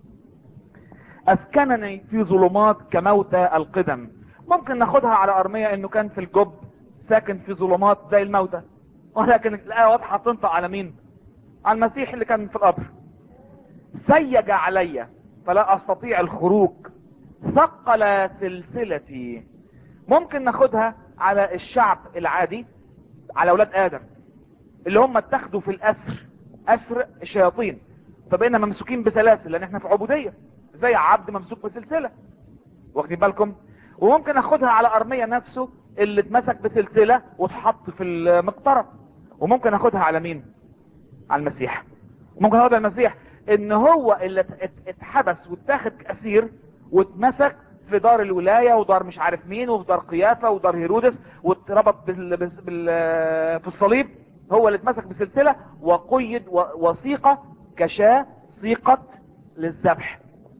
اسكنني في ظلمات كموتى القدم ممكن ناخدها على ارمية انه كان في الجب ساكن في ظلمات زي الموتى ولكن الآية واضحة تنطق على مين على المسيح اللي كان في القبر سيج علي فلا استطيع الخروج ثقل سلسلتي ممكن ناخدها على الشعب العادي على اولاد ادم اللي هم اتخذوا في الاسر اسر الشياطين فبقينا ممسوكين بسلاسل لان احنا في عبودية زي عبد ممسوك بسلسلة واخدين بالكم وممكن اخدها على ارمية نفسه اللي اتمسك بسلسلة واتحط في المقطرة وممكن اخدها على مين على المسيح ممكن اخدها على المسيح ان هو اللي ات- ات- اتحبس واتاخد اسير واتمسك في دار الولاية ودار مش عارف مين وفي دار قيافة ودار هيرودس واتربط بال... بال... بال... في الصليب هو اللي اتمسك بسلسلة وقيد و... وثيقة كشاة ثيقة للذبح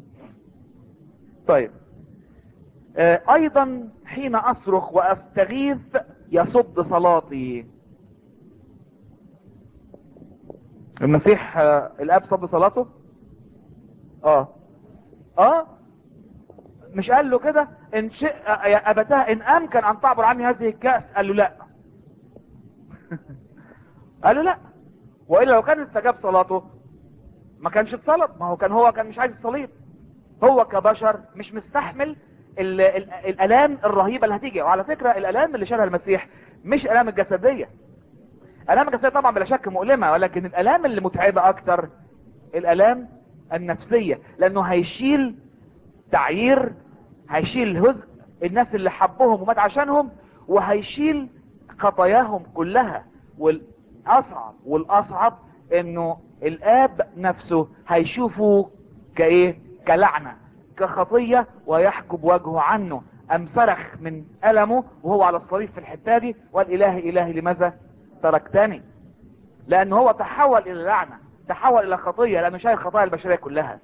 طيب آه، ايضا حين اصرخ واستغيث يصد صلاتي المسيح آه، الاب صد صلاته اه اه مش قال له كده ان شئ يا ابتاه ان امكن ان تعبر عني هذه الكأس قال له لا قال له لا والا لو كان استجاب صلاته ما كانش اتصلب ما هو كان هو كان مش عايز الصليب هو كبشر مش مستحمل ال ال الالام الرهيبه اللي هتيجي وعلى فكره الالام اللي شالها المسيح مش الام الجسديه الام الجسديه طبعا بلا شك مؤلمه ولكن الالام اللي متعبه اكتر الالام النفسيه لانه هيشيل تعيير هيشيل هزء الناس اللي حبهم ومات عشانهم وهيشيل خطاياهم كلها والاصعب والاصعب انه الاب نفسه هيشوفه كايه كلعنة كخطية ويحجب وجهه عنه ام صرخ من ألمه وهو على الصليب في الحتة دي وقال إلهي إلهي لماذا تركتني لأن هو تحول إلى لعنة تحول إلى خطية لأنه شايل خطايا البشرية كلها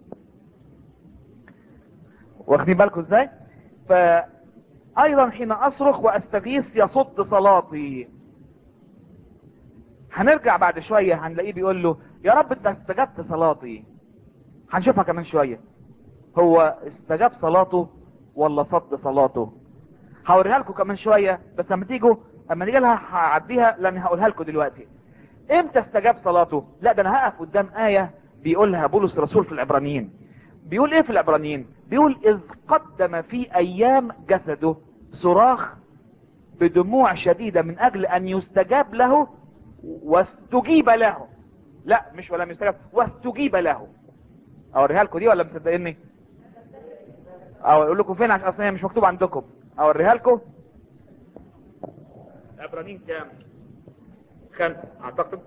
واخدين بالكم ازاي فأيضا حين أصرخ وأستغيث يصد صلاتي هنرجع بعد شوية هنلاقيه بيقول له يا رب انت استجبت صلاتي هنشوفها كمان شوية هو استجاب صلاته ولا صد صلاته هوريها لكم كمان شوية بس لما تيجوا اما نيجي لها هعديها لان هقولها لكم دلوقتي امتى استجاب صلاته لا ده انا هقف قدام آية بيقولها بولس الرسول في العبرانيين بيقول ايه في العبرانيين بيقول اذ قدم في ايام جسده صراخ بدموع شديدة من اجل ان يستجاب له واستجيب له لا مش ولم يستجاب واستجيب له اوريها لكم دي ولا مصدقيني او اقول لكم فين عشان اصلا هي مش مكتوب عندكم اوريها لكم عبرانيين كام خمسة اعتقد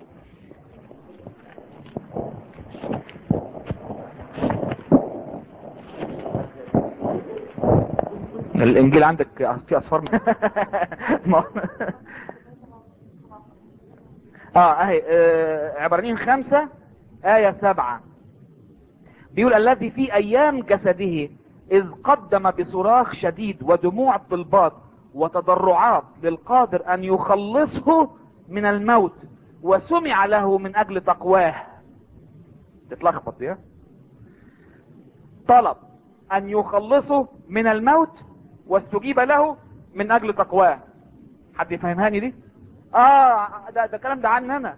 الانجيل عندك في اصفار ما- اه اهي آه، عبرانيين خمسة آية سبعة بيقول الذي في ايام جسده اذ قدم بصراخ شديد ودموع طلبات وتضرعات للقادر ان يخلصه من الموت وسمع له من اجل تقواه تتلخبط دي ها؟ طلب ان يخلصه من الموت واستجيب له من اجل تقواه حد يفهمهاني دي اه ده ده الكلام ده عني انا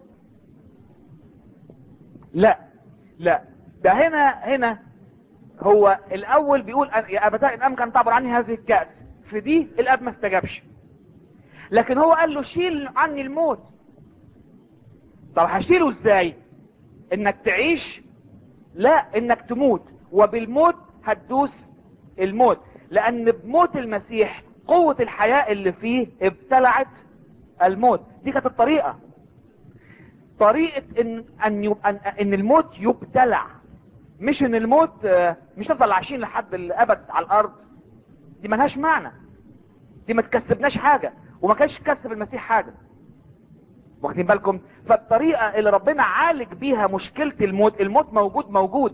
لا لا ده هنا هنا هو الاول بيقول أن- يا ابتاء ان امكن تعبر عني هذه الكأس في دي الاب ما استجابش لكن هو قال له شيل عني الموت طب هشيله ازاي انك تعيش لا انك تموت وبالموت هتدوس الموت لان بموت المسيح قوة الحياة اللي فيه ابتلعت الموت دي كانت الطريقة طريقة ان, أن, يب... أن, ان الموت يبتلع مش ان الموت آه، مش نفضل عايشين لحد الابد على الارض دي ملهاش معنى دي ما تكسبناش حاجة وما كانش كسب المسيح حاجة واخدين بالكم فالطريقة اللي ربنا عالج بيها مشكلة الموت الموت موجود موجود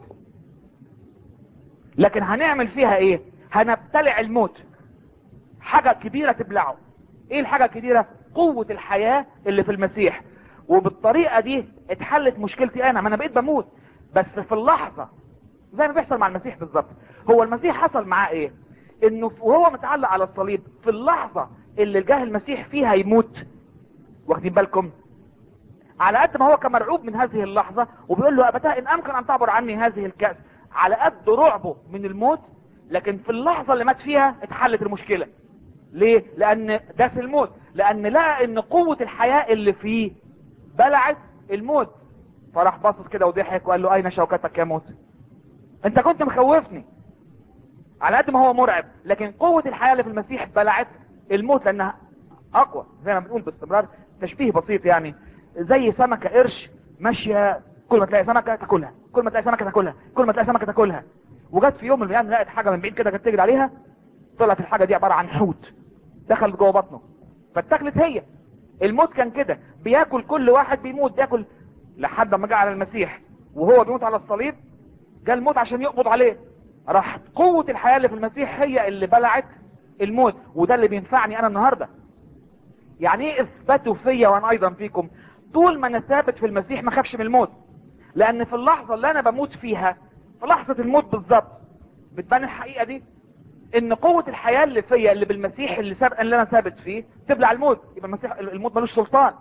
لكن هنعمل فيها ايه هنبتلع الموت حاجة كبيرة تبلعه ايه الحاجة الكبيرة قوة الحياة اللي في المسيح وبالطريقة دي اتحلت مشكلتي انا ما انا بقيت بموت بس في اللحظة زي ما بيحصل مع المسيح بالظبط هو المسيح حصل معاه ايه انه ف- وهو متعلق على الصليب في اللحظة اللي جاه المسيح فيها يموت واخدين بالكم على قد ما هو كان مرعوب من هذه اللحظة وبيقول له أبتاه إن أمكن أن تعبر عني هذه الكأس على قد رعبه من الموت لكن في اللحظة اللي مات فيها اتحلت المشكلة ليه؟ لأن داس الموت لأن لقى إن قوة الحياة اللي فيه بلعت الموت فراح باصص كده وضحك وقال له اين شوكتك يا موت انت كنت مخوفني على قد ما هو مرعب لكن قوة الحياة اللي في المسيح بلعت الموت لانها اقوى زي ما بنقول باستمرار تشبيه بسيط يعني زي سمكة قرش ماشية كل ما تلاقي سمكة تاكلها كل ما تلاقي سمكة تاكلها كل ما تلاقي سمكة تاكلها وجت في يوم من الايام لقت حاجة من بعيد كده كانت تجري عليها طلعت الحاجة دي عبارة عن حوت دخلت جوه بطنه فاتاكلت هي الموت كان كده بياكل كل واحد بيموت بياكل لحد ما جه على المسيح وهو بيموت على الصليب جاء الموت عشان يقبض عليه راح قوة الحياة اللي في المسيح هي اللي بلعت الموت وده اللي بينفعني انا النهاردة يعني ايه اثبتوا فيا وانا ايضا فيكم طول ما انا ثابت في المسيح ما خافش من الموت لان في اللحظة اللي انا بموت فيها في لحظة الموت بالظبط بتبان الحقيقة دي ان قوة الحياة اللي فيا اللي بالمسيح اللي, ساب... اللي انا ثابت فيه تبلع الموت يبقى المسيح الموت ملوش سلطان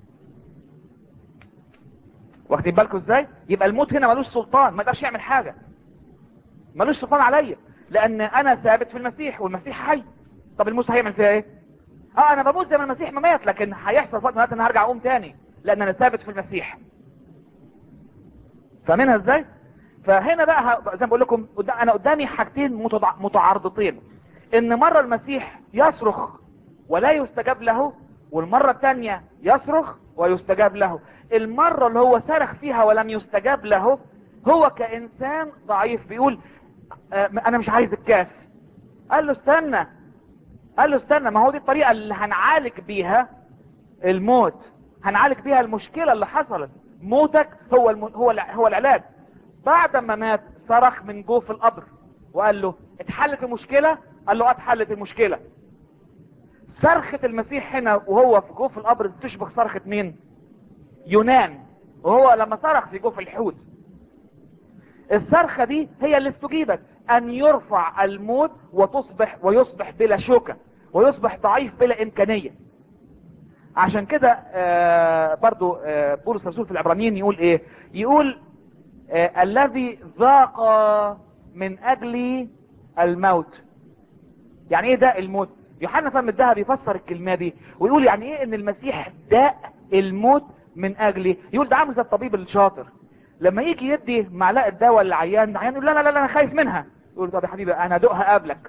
واخدين بالكم ازاي يبقى الموت هنا ملوش سلطان ما يقدرش يعمل حاجة ملوش سلطان عليا لان انا ثابت في المسيح والمسيح حي طب الموت هيعمل فيها ايه اه انا بموت زي ما المسيح ما مات لكن هيحصل في وقت من الأوقات ان أنا هرجع اقوم تاني لان انا ثابت في المسيح فاهمينها ازاي فهنا بقى ه- زي ما بقول لكم قدام- انا قدامي حاجتين متضع- متعارضتين ان مرة المسيح يصرخ ولا يستجاب له والمرة الثانية يصرخ ويستجاب له المرة اللي هو صرخ فيها ولم يستجاب له هو كإنسان ضعيف بيقول آه، انا مش عايز الكاس قال له استنى قال له استنى ما هو دي الطريقة اللي هنعالج بيها الموت هنعالج بيها المشكلة اللي حصلت موتك هو الم... هو الع- هو العلاج بعد ما مات صرخ من جوه في القبر وقال له اتحلت المشكلة قال له اه اتحلت المشكلة صرخة المسيح هنا وهو في جوه في القبر تشبه صرخة مين يونان وهو لما صرخ في جوف الحوت الصرخة دي هي اللي استجيبت ان يرفع الموت وتصبح ويصبح بلا شوكة ويصبح ضعيف بلا امكانية عشان كده آه برضو آه بولس الرسول في العبرانيين يقول ايه يقول آه الذي ذاق من اجل الموت يعني ايه داء الموت يوحنا فم الذهب يفسر الكلمة دي ويقول يعني ايه ان المسيح داء الموت من اجلي يقول ده عامل زي الطبيب الشاطر لما يجي يدي معلقه دواء للعيان العيان يقول لا لا لا انا خايف منها يقول طب يا حبيبي انا ادوقها قبلك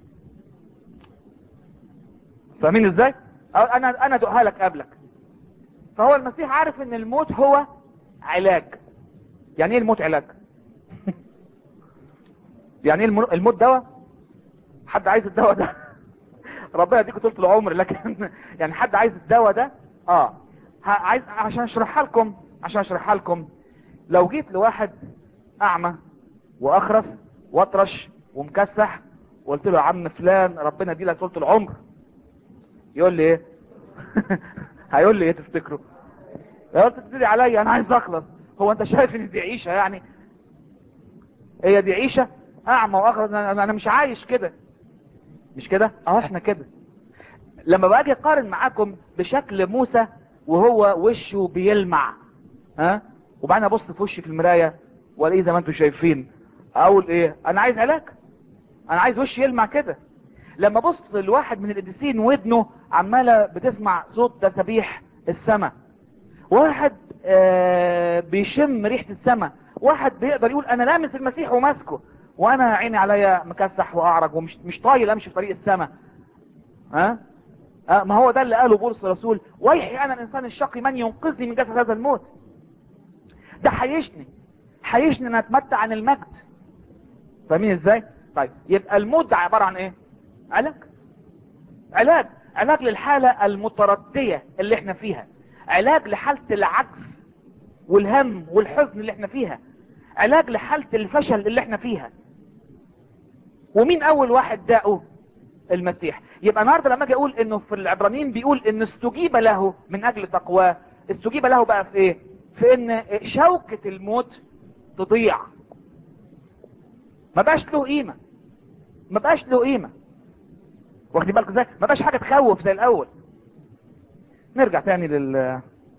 فاهمين ازاي أو انا انا ادوقها لك قبلك فهو المسيح عارف ان الموت هو علاج يعني ايه الموت علاج يعني ايه الم- الموت دواء حد عايز الدواء ده ربنا يديكوا طول العمر لكن يعني حد عايز الدواء ده اه ه- عايز عشان اشرحها لكم عشان اشرحها لكم لو جيت لواحد اعمى واخرس واطرش ومكسح وقلت له يا عم فلان ربنا يدي لك طول العمر يقول لي ايه هيقول لي ايه تفتكروا يا قلت تدري عليا انا عايز اخلص هو انت شايف ان دي عيشه يعني هي دي عيشه اعمى واخرس انا أنا مش عايش كده مش كده اهو احنا كده لما باجي اقارن معاكم بشكل موسى وهو وشه بيلمع ها وبعدين ابص في وشي في المرايه والاقيه زي ما انتم شايفين اقول ايه انا عايز علاج انا عايز وشي يلمع كده لما ابص لواحد من القديسين ودنه عماله بتسمع صوت تسابيح السماء واحد آه بيشم ريحه السماء واحد بيقدر يقول انا لامس المسيح وماسكه وانا عيني عليا مكسح واعرج ومش مش طايل امشي في طريق السماء ها آه ما هو ده اللي قاله بولس الرسول ويحي انا الانسان الشقي من ينقذني من جسد هذا الموت ده حيشني حيشني ان اتمتع عن المجد فاهمين ازاي طيب يبقى الموت ده عباره عن ايه علاج علاج علاج للحاله المترديه اللي احنا فيها علاج لحاله العجز والهم والحزن اللي احنا فيها علاج لحاله الفشل اللي احنا فيها ومين اول واحد داقه المسيح يبقى النهارده لما اجي اقول انه في العبرانيين بيقول ان استجيب له من اجل تقواه استجيب له بقى في ايه في ان شوكة الموت تضيع ما بقاش له قيمة ما بقاش له قيمة واخدين بالكم ازاي ما بقاش حاجة تخوف زي الاول نرجع تاني لل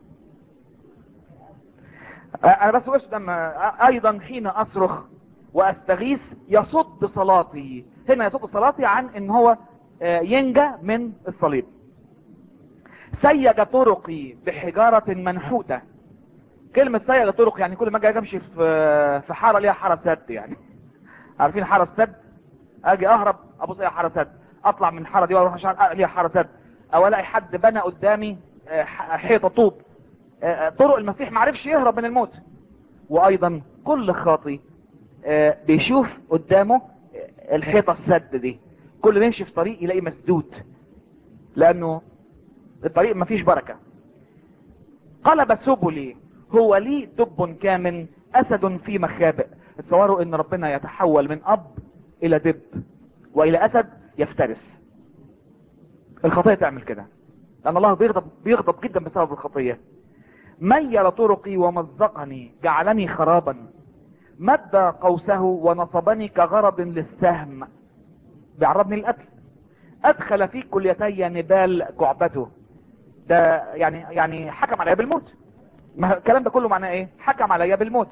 انا بس وش لما ايضا حين اصرخ واستغيث يصد صلاتي هنا يصد صلاتي عن ان هو ينجى من الصليب سيج طرقي بحجارة منحوتة كلمة سيئة طرق يعني كل ما اجي امشي في في حارة ليها حارة سد يعني عارفين حارة السد اجي اهرب ابص الاقي حارة سد اطلع من الحارة دي واروح عشان ليها حارة سد او الاقي حد بنى قدامي آه، ح- حيطة طوب آه، آه، طرق المسيح ما عرفش يهرب من الموت وايضا كل خاطي آه، بيشوف قدامه آه، الحيطة السد دي كل ما يمشي في طريق يلاقي مسدود لانه الطريق ما فيش بركة قلب سبلي هو لي دب كامن اسد في مخابئ تصوروا ان ربنا يتحول من اب الى دب والى اسد يفترس الخطية تعمل كده لان الله بيغضب بيغضب جدا بسبب الخطية ميل طرقي ومزقني جعلني خرابا مد قوسه ونصبني كغرض للسهم بيعرضني للقتل ادخل في كليتي نبال جعبته ده يعني يعني حكم عليا بالموت ما الكلام ده كله معناه ايه حكم عليا بالموت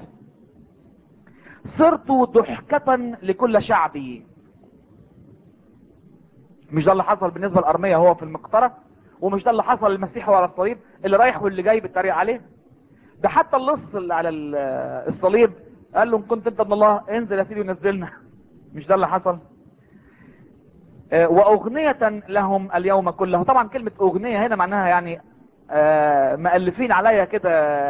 صرت ضحكة لكل شعبي مش ده اللي حصل بالنسبة للأرمية هو في المقطرة ومش ده اللي حصل للمسيح وعلى الصليب اللي رايح واللي جاي بالطريق عليه ده حتى اللص اللي على ال- الصليب قال له ان كنت انت ابن الله انزل يا سيدي ونزلنا مش ده اللي حصل آه، واغنية لهم اليوم كله طبعا كلمة اغنية هنا معناها يعني آه، مؤلفين عليا كده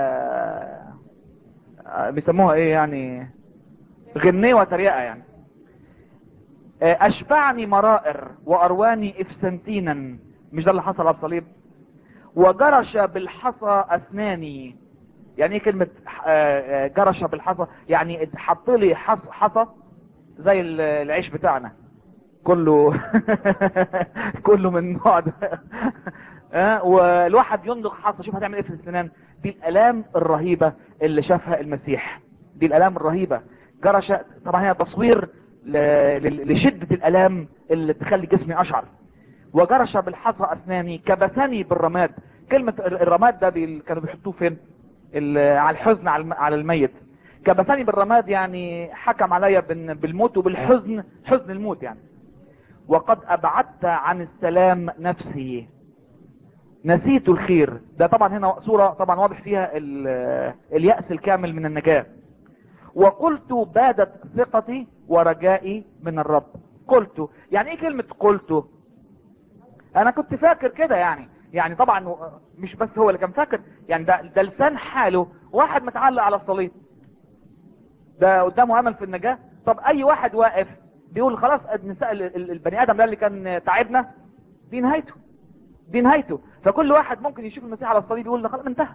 آه، بيسموها ايه يعني غنية وتريقة يعني آه، اشبعني مرائر وارواني افسنتينا مش ده اللي حصل على الصليب وجرش بالحصى اسناني يعني ايه كلمة آه، آه، جرش بالحصى يعني حط لي حص- حصى زي ال- العيش بتاعنا كله كله من النوع ده ها والواحد يندق حصى شوف هتعمل ايه في السنان دي الالام الرهيبة اللي شافها المسيح دي الالام الرهيبة جرش طبعا هي تصوير ل- ل- لشدة الالام اللي تخلي جسمي اشعر وجرش بالحصى اسناني كبسني بالرماد كلمة ال- الرماد ده بي... كانوا بيحطوه فين ال- على الحزن على الم- على الميت كبسني بالرماد يعني حكم عليا بال- بالموت وبالحزن حزن الموت يعني وقد ابعدت عن السلام نفسي نسيت الخير ده طبعا هنا صورة طبعا واضح فيها ال- اليأس الكامل من النجاة وقلت بادت ثقتي ورجائي من الرب قلت يعني ايه كلمة قلت انا كنت فاكر كده يعني يعني طبعا مش بس هو اللي كان فاكر يعني ده, ده لسان حاله واحد متعلق على الصليب ده قدامه امل في النجاة طب اي واحد واقف بيقول خلاص النساء ال- ال- البني ادم ده اللي كان تعبنا دي نهايته دي نهايته فكل واحد ممكن يشوف المسيح على الصليب يقول ده خلاص انتهى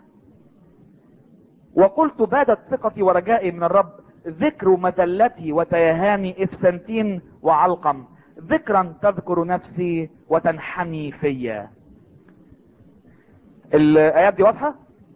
وقلت بادت ثقتي ورجائي من الرب ذكر مذلتي وتيهاني افسنتين وعلقم ذكرا تذكر نفسي وتنحني فيا الايات دي واضحه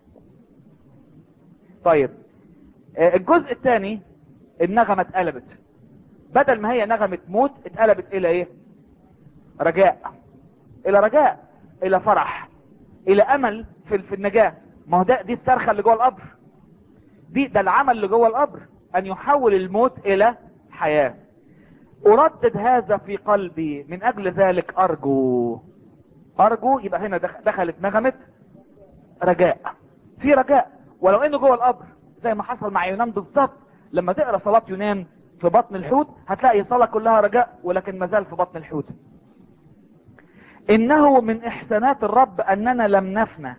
طيب آه، الجزء الثاني النغمه اتقلبت بدل ما هي نغمه موت اتقلبت الى ايه رجاء الى رجاء الى فرح الى امل في في النجاه ما هو ده دي الصرخه اللي جوه القبر دي ده العمل اللي جوه القبر ان يحول الموت الى حياه اردد هذا في قلبي من اجل ذلك ارجو ارجو يبقى هنا دخ- دخلت نغمه رجاء في رجاء ولو انه جوه القبر زي ما حصل مع يونان بالظبط لما تقرا صلاه يونان في بطن الحوت هتلاقي الصلاه كلها رجاء ولكن ما زال في بطن الحوت انه من احسانات الرب اننا لم نفنى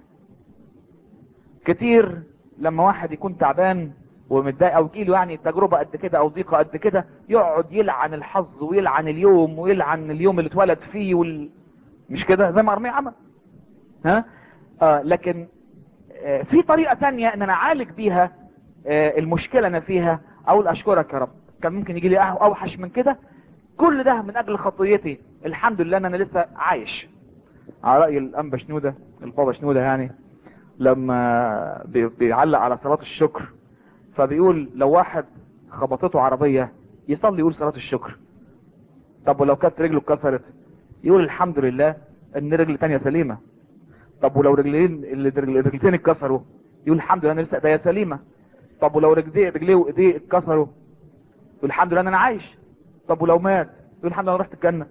كتير لما واحد يكون تعبان ومتضايق او تجيله يعني تجربه قد كده او ضيقه قد كده يقعد يلعن الحظ ويلعن اليوم ويلعن اليوم اللي اتولد فيه وال... مش كده زي ما ارميه عمل ها آه لكن آه في طريقه تانية ان انا اعالج بيها آه المشكله انا فيها اقول اشكرك يا رب كان ممكن يجي لي أه- اوحش من كده كل ده من اجل خطيتي الحمد لله ان انا لسه عايش على راي الانبا شنوده البابا شنوده يعني لما بي- بيعلق على صلاه الشكر فبيقول لو واحد خبطته عربيه يصلي يقول صلاه الشكر طب ولو كانت رجله اتكسرت يقول الحمد لله ان رجل تانية سليمه طب ولو رجلين اللي رجل- الرجلتين اتكسروا يقول الحمد لله انا لسه ايديا سليمه طب ولو رجليه رجليه وايديه اتكسروا يقول الحمد لله ان انا عايش طب ولو مات يقول الحمد لله أنا رحت الجنه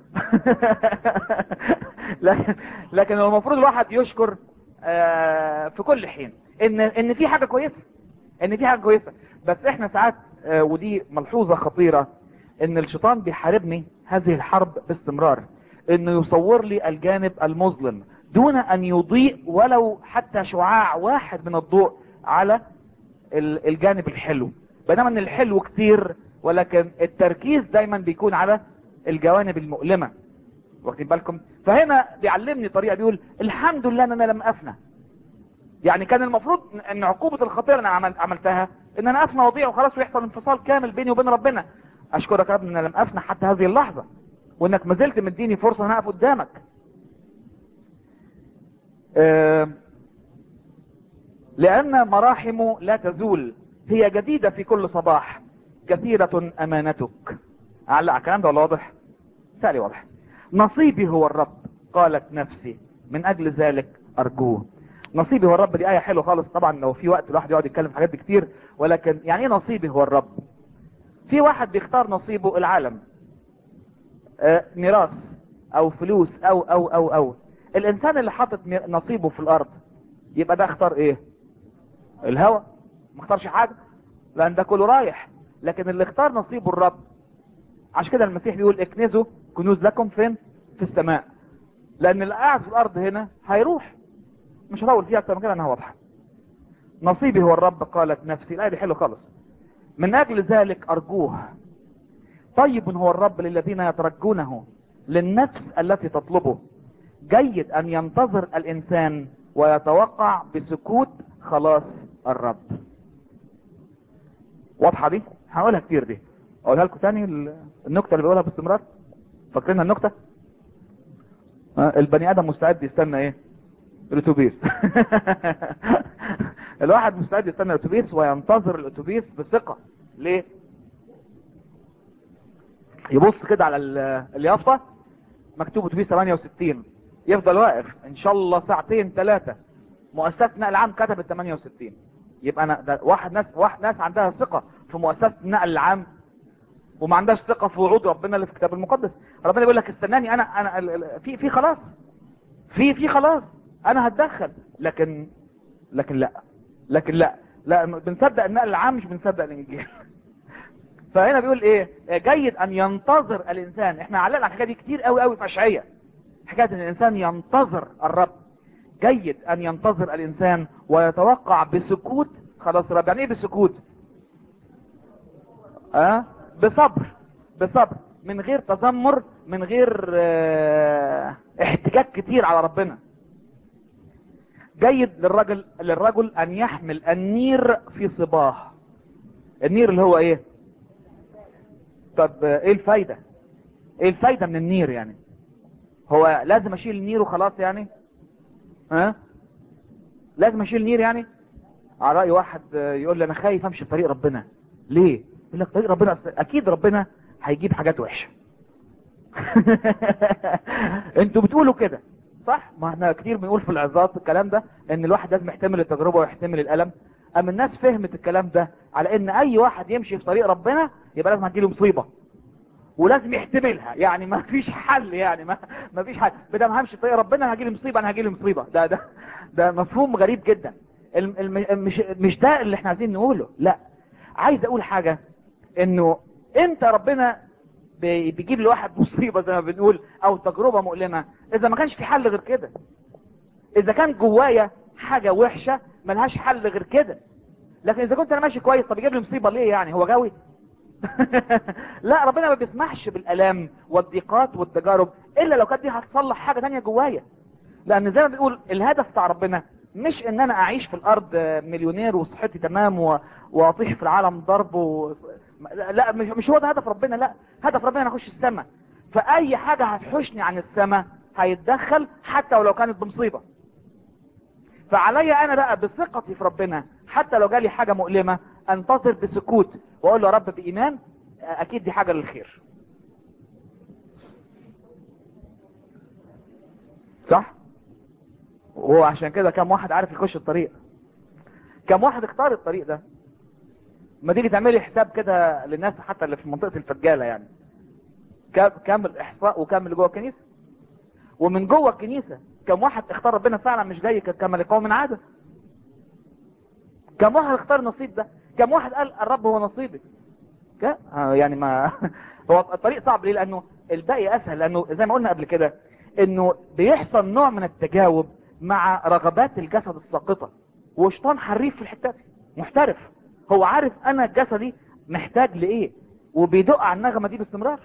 لكن لكن هو المفروض الواحد يشكر آه، في كل حين ان ان في حاجه كويسه ان دي حاجه كويسه بس احنا ساعات آه، ودي ملحوظه خطيره ان الشيطان بيحاربني هذه الحرب باستمرار انه يصور لي الجانب المظلم دون ان يضيء ولو حتى شعاع واحد من الضوء على ال- الجانب الحلو بينما ان الحلو كتير ولكن التركيز دايما بيكون على الجوانب المؤلمة واخدين بالكم فهنا بيعلمني طريقة بيقول الحمد لله ان انا لم افنى يعني كان المفروض ان عقوبة الخطيرة اللي انا عمل- عملتها ان انا افنى وضيع وخلاص ويحصل انفصال كامل بيني وبين ربنا اشكرك يا رب ان انا لم افنى حتى هذه اللحظة وانك ما زلت مديني فرصة ان اقف قدامك آه، لأن مراحم لا تزول هي جديدة في كل صباح كثيرة أمانتك أعلق على الكلام ده ولا واضح؟ سألي واضح نصيبي هو الرب قالت نفسي من أجل ذلك أرجوه نصيبي هو الرب دي آية حلوة خالص طبعا لو في وقت الواحد يقعد يتكلم في حاجات دي كتير ولكن يعني إيه نصيبي هو الرب؟ في واحد بيختار نصيبه العالم آه، ميراث أو فلوس أو أو أو أو الإنسان اللي حاطط مي- نصيبه في الأرض يبقى ده اختار إيه؟ الهوى ما اختارش حاجة لان ده كله رايح لكن اللي اختار نصيبه الرب عشان كده المسيح بيقول اكنزوا كنوز لكم فين في السماء لان اللي قاعد في الارض هنا هيروح مش هطول فيها اكتر من كده انها واضحه نصيبي هو الرب قالت نفسي الايه دي حلوه خالص من اجل ذلك ارجوه طيب هو الرب للذين يترجونه للنفس التي تطلبه جيد ان ينتظر الانسان ويتوقع بسكوت خلاص الرب واضحه دي هقولها كتير دي اقولها لكم تاني ال- النكته اللي بقولها باستمرار فاكرين النكته آه، البني ادم مستعد يستنى ايه الاتوبيس الواحد مستعد يستنى الاتوبيس وينتظر الاتوبيس بثقه ليه يبص كده على ال- اليافطه مكتوب اتوبيس 68 يفضل واقف ان شاء الله ساعتين ثلاثه مؤسسه نقل عام كتبت 68 يبقى انا ده واحد ناس واحد ناس عندها ثقه في مؤسسه النقل العام وما عندهاش ثقه في وعود ربنا اللي في الكتاب المقدس ربنا بيقول لك استناني انا انا ال- ال- في في خلاص في في خلاص انا هتدخل لكن لكن لا لكن لا لا بنصدق النقل العام مش بنصدق الانجيل فهنا بيقول ايه جيد ان ينتظر الانسان احنا علقنا على الحكايه دي كتير قوي قوي في اشعياء حكايه ان الانسان ينتظر الرب جيد ان ينتظر الانسان ويتوقع بسكوت خلاص الرب يعني ايه بسكوت اه بصبر بصبر من غير تذمر من غير آه احتجاج كتير على ربنا جيد للرجل للرجل ان يحمل النير في صباه النير اللي هو ايه طب آه، ايه الفايدة ايه الفايدة من النير يعني هو لازم اشيل النير وخلاص يعني ها لازم اشيل نير يعني على رأي واحد آه، يقول لي انا خايف امشي في طريق ربنا ليه يقول لك طريق ربنا أصل اكيد ربنا هيجيب حاجات وحشة انتوا بتقولوا كده صح ما احنا كتير بنقول في العظات الكلام ده ان الواحد لازم يحتمل التجربة ويحتمل الالم اما الناس فهمت الكلام ده على ان اي واحد يمشي في طريق ربنا يبقى لازم هتجيله مصيبة ولازم يحتملها يعني ما فيش حل يعني ما ما فيش حل بدل ما همشي في طريق ربنا هجيلي مصيبة انا هجيلي مصيبة ده ده ده مفهوم غريب جدا الم- الم- مش مش ده اللي احنا عايزين نقوله لا عايز اقول حاجة انه انت ربنا بي- بيجيب لواحد مصيبة زي ما بنقول او تجربة مؤلمة اذا ما كانش في حل غير كده اذا كان جوايا حاجة وحشة ملهاش حل غير كده لكن اذا كنت انا ماشي كويس طب يجيب لي مصيبة ليه يعني هو جاوي لا ربنا ما بيسمحش بالالام والضيقات والتجارب الا لو كانت دي هتصلح حاجة تانية جوايا لان زي ما بنقول الهدف بتاع ربنا مش ان انا اعيش في الارض مليونير وصحتي تمام و... واطيح في العالم ضرب و... لا مش مش هو ده هدف ربنا لا هدف ربنا انا اخش السماء فاي حاجة هتحوشني عن السماء هيتدخل حتى ولو كانت بمصيبة فعليا انا بقى بثقتي في ربنا حتى لو جالي حاجة مؤلمة انتظر بسكوت واقول له يا رب بايمان اكيد دي حاجة للخير صح وهو عشان كده كم واحد عارف يخش الطريق كم واحد اختار الطريق ده ما تيجي تعملي حساب كده للناس حتى اللي في منطقة الفجالة يعني كم كم الاحصاء وكم اللي جوه الكنيسة ومن جوه الكنيسة كم واحد اختار ربنا فعلا مش جاي كما لقوم عادة كم واحد اختار النصيب ده كم واحد قال الرب هو نصيبي ك- آه يعني ما هو الطريق صعب ليه لانه الباقي اسهل لانه زي ما قلنا قبل كده انه بيحصل نوع من التجاوب مع رغبات الجسد الساقطه وشيطان حريف في الحته دي محترف هو عارف انا جسدي محتاج لايه وبيدق على النغمه دي باستمرار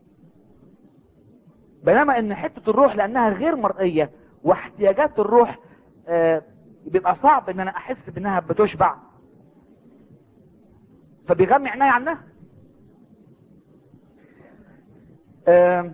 بينما ان حته الروح لانها غير مرئيه واحتياجات الروح آه بيبقى صعب ان انا احس بانها بتشبع فبيغمي عيني عنها آه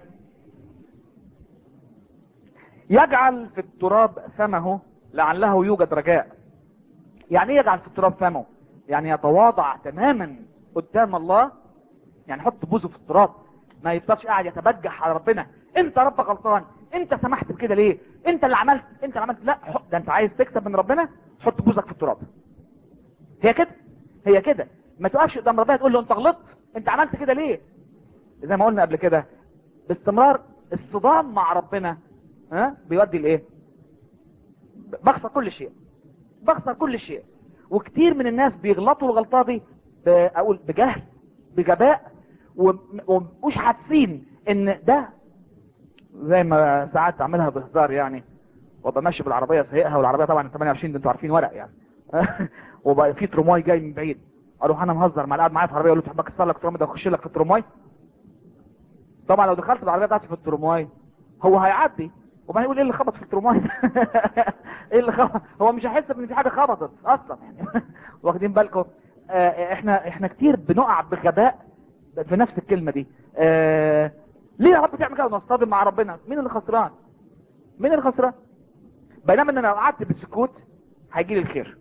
يجعل في التراب فمه لعله يوجد رجاء يعني ايه يجعل في التراب فمه يعني يتواضع تماما قدام الله يعني يحط بوزه في التراب ما يفضلش قاعد يتبجح على ربنا انت رب غلطان انت سمحت بكده ليه انت اللي عملت انت اللي عملت لا حط ده انت عايز تكسب من ربنا حط بوزك في التراب هي كده هي كده ما تقفش قدام ربنا تقول له انت غلطت انت عملت كده ليه زي ما قلنا قبل كده باستمرار الصدام مع ربنا ها بيودي لايه بخسر كل شيء بخسر كل شيء وكتير من الناس بيغلطوا الغلطه دي ب- اقول بجهل بجباء وم- ومش حاسين ان ده زي ما ساعات اعملها بهزار يعني وابقى ماشي بالعربيه سايقها والعربيه طبعا 28 ده انتوا عارفين ورق يعني وبقى في ترماي جاي من بعيد اروح انا مهزر مع اللي قاعد معايا في العربيه اقول له تحب اكسر لك الترماي ده اخش لك في الترماي طبعا لو دخلت بالعربيه بتاعتي في الترماي هو هيعدي وبعدين يقول ايه اللي خبط في الترماي ده؟ ايه اللي خبط هو مش هيحس ان في حاجه خبطت اصلا يعني واخدين بالكم آه احنا احنا كتير بنقع بغباء في نفس الكلمه دي آه ليه يا رب تعمل كده ونصطدم مع ربنا مين اللي خسران مين اللي خسران بينما ان انا لو قعدت بالسكوت هيجي لي الخير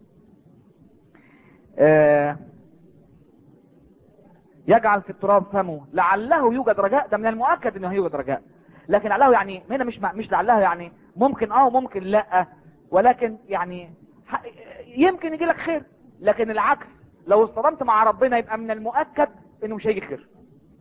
آه يجعل في التراب فمه لعله يوجد رجاء ده من المؤكد انه يوجد رجاء لكن لعله يعني هنا مش مش لعله يعني ممكن اه وممكن لا ولكن يعني ح- يمكن يجي لك خير لكن العكس لو اصطدمت مع ربنا يبقى من المؤكد انه مش هيجي خير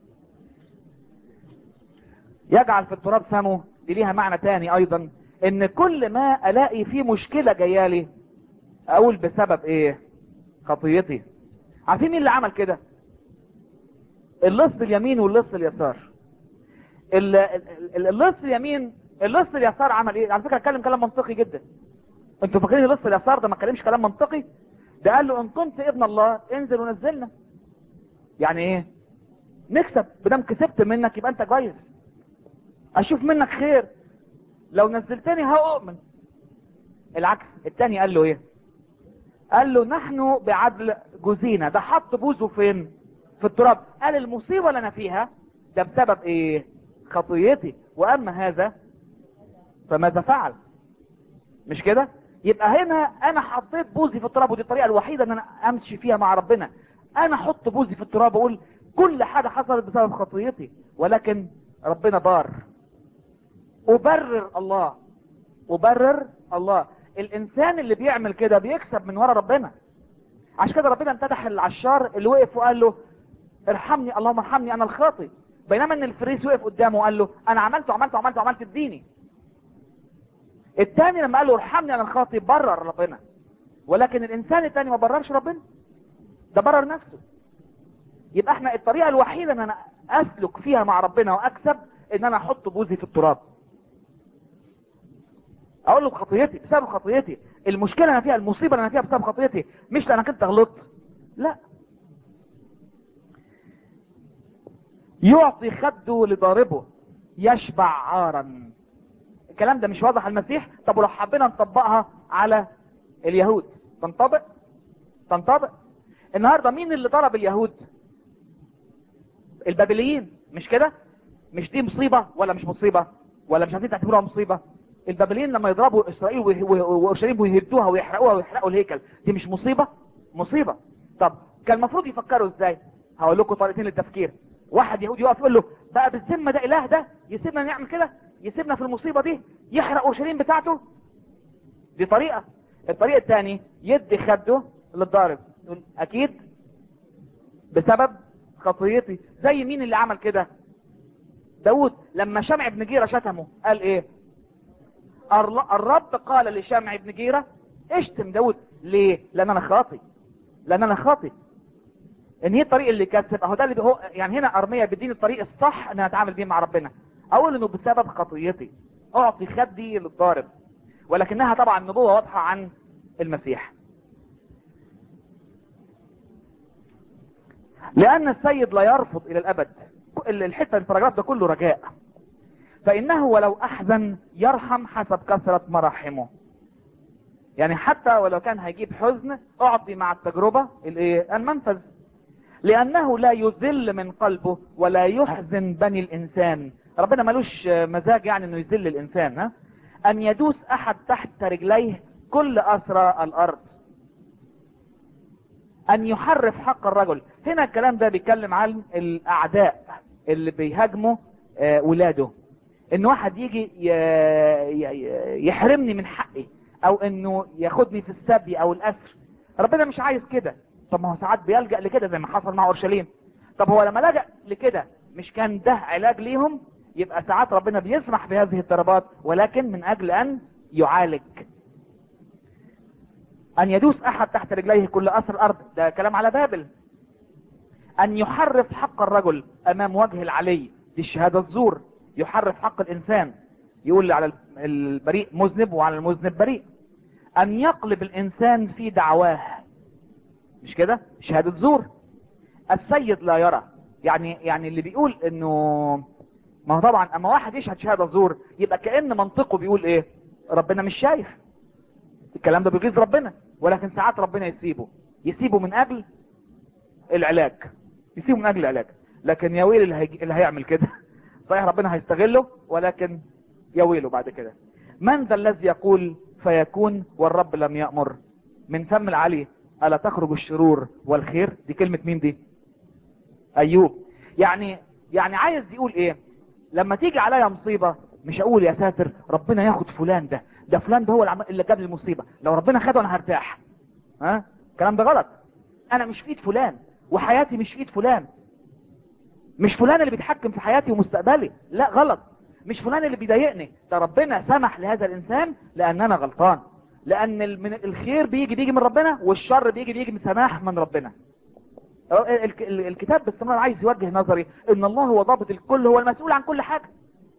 يجعل في التراب فمه دي ليها معنى تاني ايضا ان كل ما الاقي فيه مشكلة جايالي اقول بسبب ايه خطيتي عارفين مين اللي عمل كده اللص اليمين واللص اليسار ال- ال- ال- اللص اليمين اللص اليسار عمل ايه على فكره اتكلم كلام منطقي جدا انتوا فاكرين اللص اليسار ده ما اتكلمش كلام منطقي ده قال له ان كنت ابن الله انزل ونزلنا يعني ايه نكسب بدم كسبت منك يبقى انت كويس اشوف منك خير لو نزلتني هؤمن العكس التاني قال له ايه قال له نحن بعدل جزينا ده حط بوزه فين في التراب قال المصيبة اللي انا فيها ده بسبب ايه خطيتي واما هذا فماذا فعل مش كده يبقى هنا انا حطيت بوزي في التراب ودي الطريقة الوحيدة ان انا امشي فيها مع ربنا انا احط بوزي في التراب واقول كل حاجة حصلت بسبب خطيتي ولكن ربنا بار ابرر الله ابرر الله الانسان اللي بيعمل كده بيكسب من ورا ربنا عشان كده ربنا امتدح العشار اللي وقف وقال له ارحمني اللهم ارحمني انا الخاطي بينما ان الفريس وقف قدامه وقال له انا عملت وعملت وعملت وعملت اديني التاني لما قال له ارحمني انا الخاطي برر ربنا ولكن الانسان التاني ما بررش ربنا ده برر نفسه يبقى احنا الطريقه الوحيده ان انا اسلك فيها مع ربنا واكسب ان انا احط بوزي في التراب اقول له بخطيتي بسبب خطيتي المشكله اللي انا فيها المصيبه اللي انا فيها بسبب خطيتي مش لانك انت غلطت لا يعطي خده لضاربه يشبع عارا الكلام ده مش واضح على المسيح طب ولو حبينا نطبقها على اليهود تنطبق تنطبق النهارده مين اللي ضرب اليهود البابليين مش كده مش دي مصيبة ولا مش مصيبة ولا مش عايزين تعتبروها مصيبة البابليين لما يضربوا اسرائيل ويه- ويه- واورشليم ويهدوها ويحرقوها ويحرقوا الهيكل دي مش مصيبة مصيبة طب كان المفروض يفكروا ازاي هقول لكم طريقتين للتفكير واحد يهودي يقف يقول له بقى بالذمة ده اله ده يسيبنا نعمل كده يسيبنا في المصيبة دي يحرق اورشليم بتاعته دي طريقة الطريقة الثاني يدي خده للضارب يقول اكيد بسبب خطيتي زي مين اللي عمل كده داود لما شمع بن جيرة شتمه قال ايه الر- الرب قال لشمع بن جيرة اشتم داود ليه لان انا خاطي لان انا خاطي ان هي الطريق اللي كسب اهو ده اللي هو يعني هنا ارميا بيديني الطريق الصح ان انا اتعامل بيه مع ربنا اقول انه بسبب خطيتي اعطي خدي للضارب ولكنها طبعا نبوة واضحة عن المسيح لان السيد لا يرفض الى الابد الحتة الباراجراف ده كله رجاء فانه ولو احزن يرحم حسب كثرة مراحمه يعني حتى ولو كان هيجيب حزن اعطي مع التجربة الايه المنفذ لانه لا يذل من قلبه ولا يحزن بني الانسان ربنا ملوش مزاج يعني انه يذل الانسان ها ان يدوس احد تحت رجليه كل اسرى الارض ان يحرف حق الرجل هنا الكلام ده بيتكلم عن الاعداء اللي بيهاجموا آه، ولاده ان واحد يجي ي- ي- يحرمني من حقي او انه ياخدني في السبي او الاسر ربنا مش عايز كده طب ما هو ساعات بيلجأ لكده زي ما حصل مع اورشليم طب هو لما لجأ لكده مش كان ده علاج ليهم يبقى ساعات ربنا بيسمح بهذه الضربات ولكن من اجل ان يعالج ان يدوس احد تحت رجليه كل اثر الارض ده كلام على بابل ان يحرف حق الرجل امام وجه العلي دي الشهادة الزور يحرف حق الانسان يقول على البريء مذنب وعلى المذنب بريء ان يقلب الانسان في دعواه مش كده شهادة زور السيد لا يرى يعني يعني اللي بيقول انه ما هو طبعا اما واحد يشهد شهادة زور يبقى كأن منطقه بيقول ايه ربنا مش شايف الكلام ده بيغيظ ربنا ولكن ساعات ربنا يسيبه يسيبه من اجل العلاج يسيبه من اجل العلاج لكن يا ويل اللي, هيج... اللي هيعمل كده صحيح ربنا هيستغله ولكن يا ويله بعد كده من ذا الذي يقول فيكون والرب لم يأمر من فم العلي ألا تخرج الشرور والخير دي كلمة مين دي أيوب يعني يعني عايز يقول ايه لما تيجي عليا مصيبة مش اقول يا ساتر ربنا ياخد فلان ده ده فلان ده هو اللي عم- اللي جاب لي المصيبة لو ربنا خده انا هرتاح ها الكلام ده غلط انا مش في ايد فلان وحياتي مش في ايد فلان مش فلان اللي بيتحكم في حياتي ومستقبلي لا غلط مش فلان اللي بيضايقني ده ربنا سمح لهذا الانسان لان انا غلطان لان ال- من الخير بيجي بيجي من ربنا والشر بيجي بيجي من سماح من ربنا ال- ال- الكتاب باستمرار عايز يوجه نظري ان الله هو ضابط الكل هو المسؤول عن كل حاجة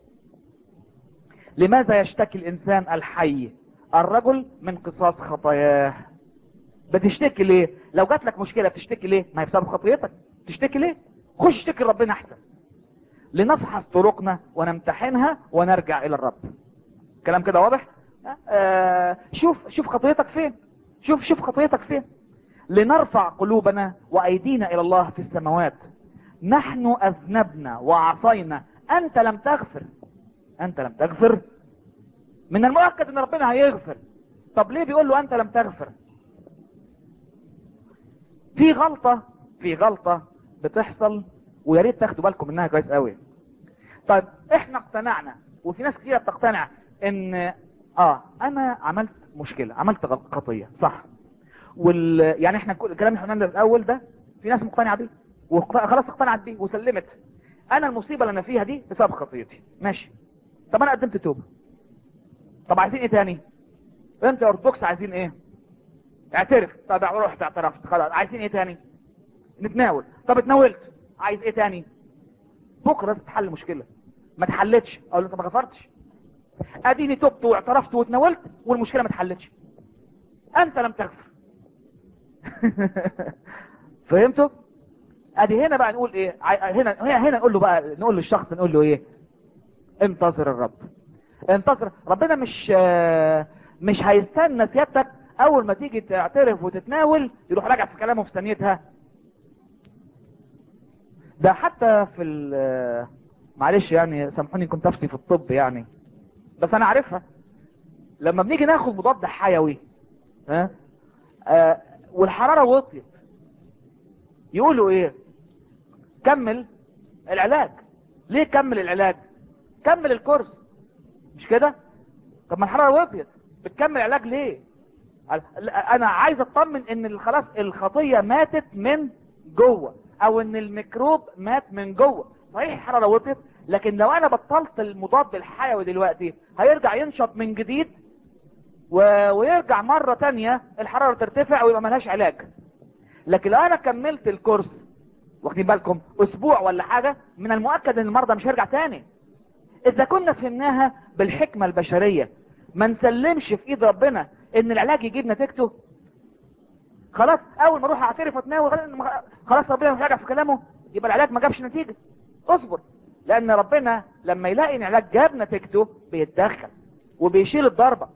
لماذا يشتكي الانسان الحي الرجل من قصاص خطاياه بتشتكي ليه لو جات لك مشكلة بتشتكي ليه ما هي بسبب خطيتك تشتكي ليه خش اشتكي ربنا احسن لنفحص طرقنا ونمتحنها ونرجع الى الرب كلام كده واضح آه شوف شوف خطيتك فين شوف شوف خطيتك فين لنرفع قلوبنا وايدينا الى الله في السماوات نحن اذنبنا وعصينا انت لم تغفر انت لم تغفر من المؤكد ان ربنا هيغفر طب ليه بيقول له انت لم تغفر في غلطة في غلطة بتحصل ويا ريت تاخدوا بالكم منها كويس قوي طيب احنا اقتنعنا وفي ناس كتير بتقتنع ان اه انا عملت مشكلة عملت غلط- خطية صح وال يعني احنا كل الكلام اللي احنا قلناه الاول ده في ناس مقتنعة بيه وخلاص اقتنعت بيه وسلمت انا المصيبة اللي انا فيها دي بسبب خطيتي ماشي طب انا قدمت توبة طب عايزين ايه تاني انت يا ارثوذكس عايزين ايه اعترف طب رحت اعترفت خلاص عايزين ايه تاني نتناول طب اتناولت عايز ايه تاني بكره لازم تحل المشكله ما اتحلتش اقول له انت ما غفرتش اديني تبت واعترفت واتناولت والمشكله ما اتحلتش انت لم تغفر فهمتوا ادي هنا بقى نقول ايه عاي- هنا هنا هنا نقول له بقى نقول للشخص نقول له ايه انتظر الرب انتظر ربنا مش آه، مش هيستنى سيادتك اول ما تيجي تعترف وتتناول يروح راجع في كلامه في ثانيتها ده حتى في ال- معلش يعني سامحوني كنت افتي في الطب يعني بس انا عارفها لما بنيجي ناخد مضاد حيوي ها آه والحرارة وطيت يقولوا ايه كمل العلاج ليه كمل العلاج كمل الكورس مش كده طب ما الحرارة وطيت بتكمل علاج ليه انا عايز اطمن ان خلاص الخطية ماتت من جوه او ان الميكروب مات من جوه صحيح الحرارة وطيت لكن لو انا بطلت المضاد الحيوي دلوقتي هيرجع ينشط من جديد و... ويرجع مرة تانية الحرارة ترتفع ويبقى ملهاش علاج لكن لو انا كملت الكورس واخدين بالكم اسبوع ولا حاجة من المؤكد ان المرضى مش هيرجع تاني اذا كنا فهمناها بالحكمة البشرية ما نسلمش في ايد ربنا ان العلاج يجيب نتيجته خلاص اول ما اروح اعترف واتناول خلاص ربنا مش راجع في كلامه يبقى العلاج ما جابش نتيجة اصبر لان ربنا لما يلاقي ان العلاج جاب نتيجته بيتدخل وبيشيل الضربة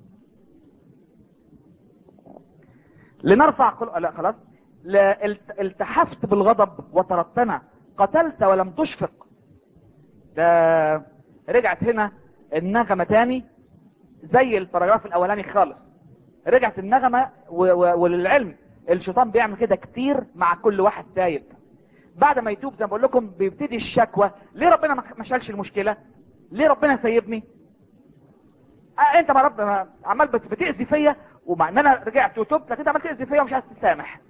لنرفع قل... لا خلاص لا الت- التحفت بالغضب وطردتنا قتلت ولم تشفق ده رجعت هنا النغمة تاني زي الباراجراف الاولاني خالص رجعت النغمة و... و... وللعلم الشيطان بيعمل كده كتير مع كل واحد تايب بعد ما يتوب زي ما بقول لكم بيبتدي الشكوى ليه ربنا ما ما شالش المشكلة ليه ربنا سايبني آه انت ما رب ما عمال بت- بتأذي فيا ومع ان انا رجعت وتوبت لكن انت عمال تأذي فيا ومش عايز تسامح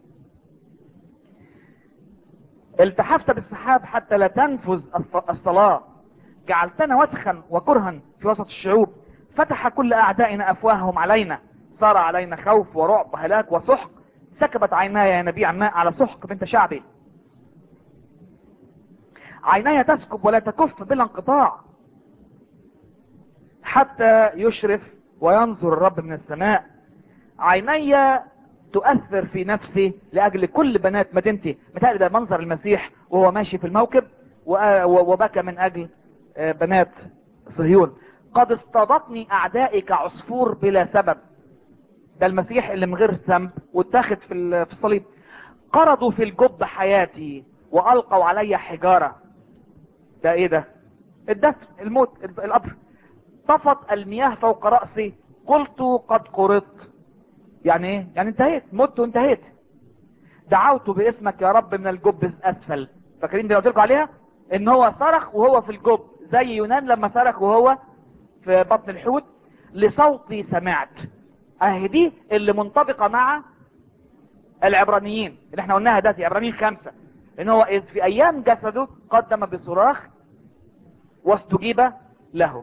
التحفت بالسحاب حتى لا تنفذ الص- الصلاة جعلتنا وسخا وكرها في وسط الشعوب فتح كل اعدائنا افواههم علينا صار علينا خوف ورعب وهلاك وسحق سكبت عيناي يا نبيع ماء على سحق بنت شعبي عيناي تسكب ولا تكف بلا انقطاع حتى يشرف وينظر الرب من السماء عيني تؤثر في نفسي لأجل كل بنات مدينتي متهيألي ده منظر المسيح وهو ماشي في الموكب و- و- وبكى من أجل آه، بنات صهيون قد اصطادتني أعدائي كعصفور بلا سبب ده المسيح اللي من غير ذنب واتاخد في ال- في الصليب قرضوا في الجب حياتي وألقوا علي حجارة ده ايه ده الدفن الموت ال- القبر طفت المياه فوق رأسي قلت قد قرضت يعني ايه يعني انتهيت مت وانتهيت دعوت باسمك يا رب من الجب اسفل فاكرين دي قلت لكم عليها ان هو صرخ وهو في الجب زي يونان لما صرخ وهو في بطن الحوت لصوتي سمعت اهي دي اللي منطبقة مع العبرانيين اللي احنا قلناها ده في عبرانيين خمسة ان هو اذ في ايام جسده قدم بصراخ واستجيب له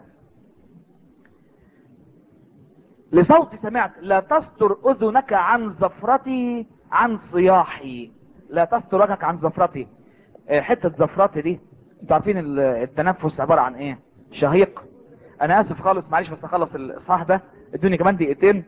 لصوت سمعت لا تستر اذنك عن زفرتي عن صياحي لا تستر وجهك عن زفرتي آه، حتة زفرتي دي انتوا عارفين ال- التنفس عبارة عن ايه شهيق انا اسف خالص معلش بس اخلص الاصحاح ده ادوني كمان دقيقتين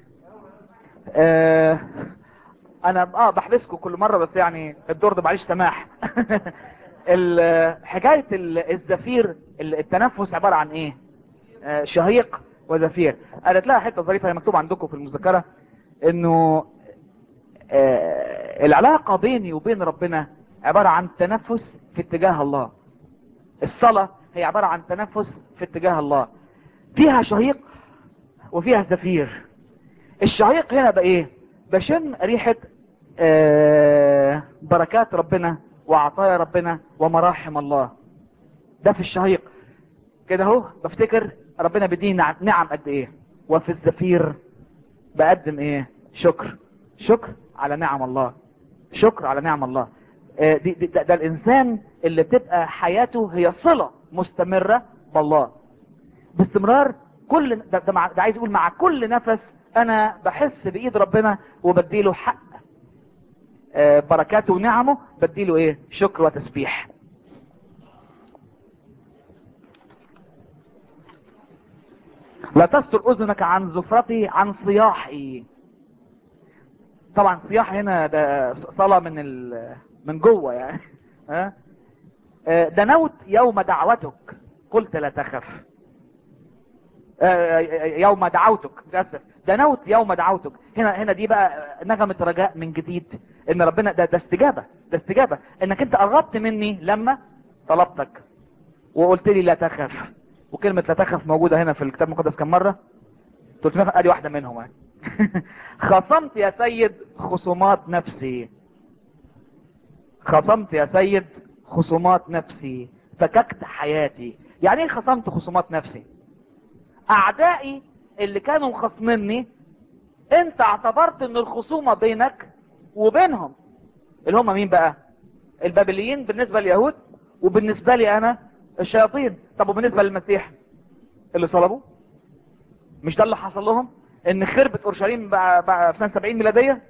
آه انا اه بحبسكم كل مرة بس يعني الدور ده معلش سماح ال- حكاية ال- الزفير ال- التنفس عبارة عن ايه آه، شهيق وزفير قالت لها حته ظريفه هي مكتوب عندكم في المذكره انه آه، العلاقه بيني وبين ربنا عباره عن تنفس في اتجاه الله الصلاه هي عباره عن تنفس في اتجاه الله فيها شهيق وفيها زفير الشهيق هنا بقى ايه بشم ريحه آه، بركات ربنا وعطايا ربنا ومراحم الله ده في الشهيق كده اهو بفتكر ربنا بيديني نعم, نعم قد ايه وفي الزفير بقدم ايه شكر شكر على نعم الله شكر على نعم الله آه، دي دي ده, ده الانسان اللي بتبقى حياته هي صلة مستمرة بالله باستمرار كل ده, ده, مع ده عايز يقول مع كل نفس انا بحس بايد ربنا وبديله حق آه، بركاته ونعمه بديله ايه شكر وتسبيح لا تستر اذنك عن زفرتي عن صياحي طبعا صياح هنا ده صلاة من ال... من جوه يعني ها آه، دنوت يوم دعوتك قلت لا تخف آه، يوم دعوتك متأسف دنوت يوم دعوتك هنا هنا دي بقى نغمة رجاء من جديد ان ربنا ده, ده استجابة ده استجابة انك انت قربت مني لما طلبتك وقلت لي لا تخف وكلمة لا تخف موجودة هنا في الكتاب المقدس كم مرة 300 ادي واحدة منهم يعني. خصمت يا سيد خصومات نفسي خصمت يا سيد خصومات نفسي فككت حياتي يعني ايه خصمت خصومات نفسي اعدائي اللي كانوا مخصمني انت اعتبرت ان الخصومة بينك وبينهم اللي هم مين بقى البابليين بالنسبة لليهود وبالنسبة لي انا الشياطين طب وبالنسبة للمسيح اللي صلبوه مش ده اللي حصل لهم ان خربت اورشليم بقى, بقى في سنه 70 ميلاديه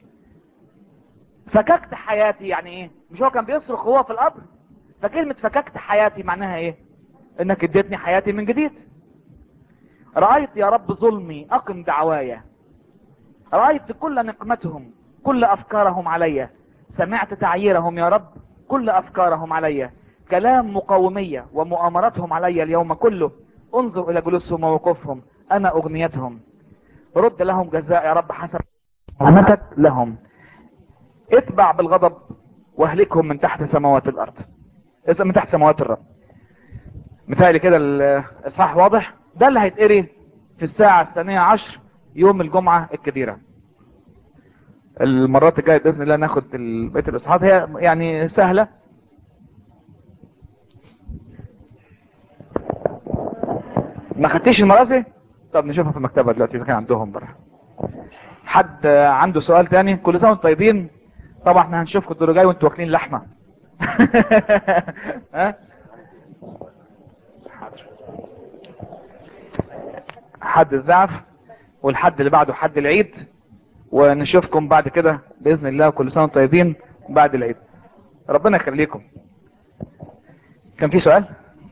فككت حياتي يعني ايه مش هو كان بيصرخ هو في القبر فكلمه فككت حياتي معناها ايه انك اديتني حياتي من جديد رايت يا رب ظلمي اقم دعوايا رايت كل نقمتهم كل افكارهم علي سمعت تعييرهم يا رب كل افكارهم علي كلام مقاومية ومؤامرتهم علي اليوم كله انظر الى جلوسهم ووقوفهم انا اغنيتهم رد لهم جزاء يا رب حسب رحمتك لهم اتبع بالغضب واهلكهم من تحت سماوات الارض اسم من تحت سماوات الرب مثالي كده الاصحاح واضح ده اللي هيتقري في الساعة الثانية عشر يوم الجمعة الكبيرة المرات الجاية بإذن الله ناخد بقية الإصحاحات هي يعني سهلة ما خدتيش المراسي طب نشوفها في المكتبة دلوقتي إذا كان عندهم بره حد عنده سؤال تاني كل سنة وانتم طيبين طبعا احنا هنشوفكم الدور الجاي وانتوا واكلين لحمة ها حد الزعف والحد اللي بعده حد العيد ونشوفكم بعد كده بإذن الله كل سنة وانتم طيبين بعد العيد ربنا يخليكم كان في سؤال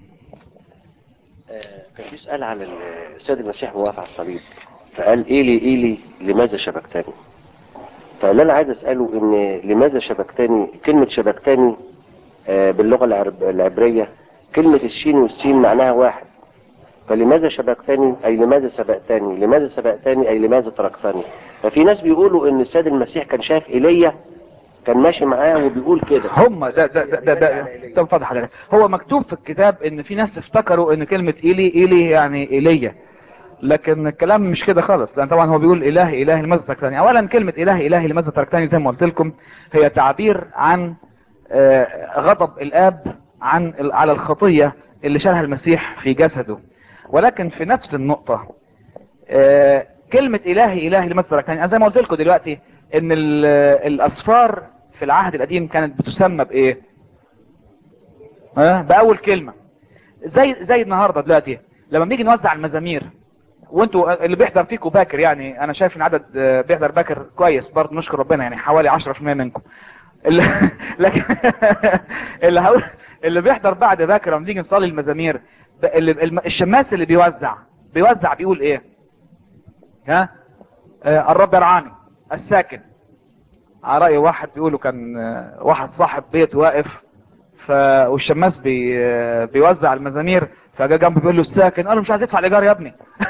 كان في سؤال على السيد المسيح وهو واقف على الصليب فقال ايلي ايلي لماذا شبكتني فاللي انا عايز اساله ان لماذا شبكتني كلمة شبكتني آه، باللغة العرب العبرية كلمة الشين والسين معناها واحد فلماذا شبكتني اي لماذا سبقتني لماذا سبقتني اي لماذا تركتني ففي ناس بيقولوا ان السيد المسيح كان شايف ايليا كان ماشي معاه وبيقول كده هم ده ده ده ده, ده طب اتفضل حضرتك هو مكتوب في الكتاب ان في ناس افتكروا ان كلمة ايلي ايلي يعني ايليا لكن الكلام مش كده خالص لان طبعا هو بيقول الهي الهي لماذا تركتني اولا كلمة الهي الهي لماذا تركتني زي ما قلت لكم هي تعبير عن آه، غضب الاب عن على الخطية اللي شالها المسيح في جسده ولكن في نفس النقطة آه، كلمة الهي الهي لماذا تركتني انا زي ما قلت لكم دلوقتي ان ال- الاسفار في العهد القديم كانت بتسمى بايه ها باول كلمة زي زي النهارده دلوقتي لما بنيجي نوزع المزامير وانتوا اللي بيحضر فيكم باكر يعني انا شايف ان عدد آه، بيحضر باكر كويس برضه نشكر ربنا يعني حوالي 10% منكم اللي لكن اللي هقول اللي بيحضر بعد باكر لما نيجي نصلي المزامير ب- اللي الم- الشماس اللي بيوزع بيوزع بيقول ايه ها آه الرب يرعاني الساكن على رأي واحد بيقولوا كان آه، واحد صاحب بيت واقف ف... والشماس بي... آه، بيوزع المزامير فجا جنبه بيقول له الساكن قال له مش عايز يدفع الايجار يا ابني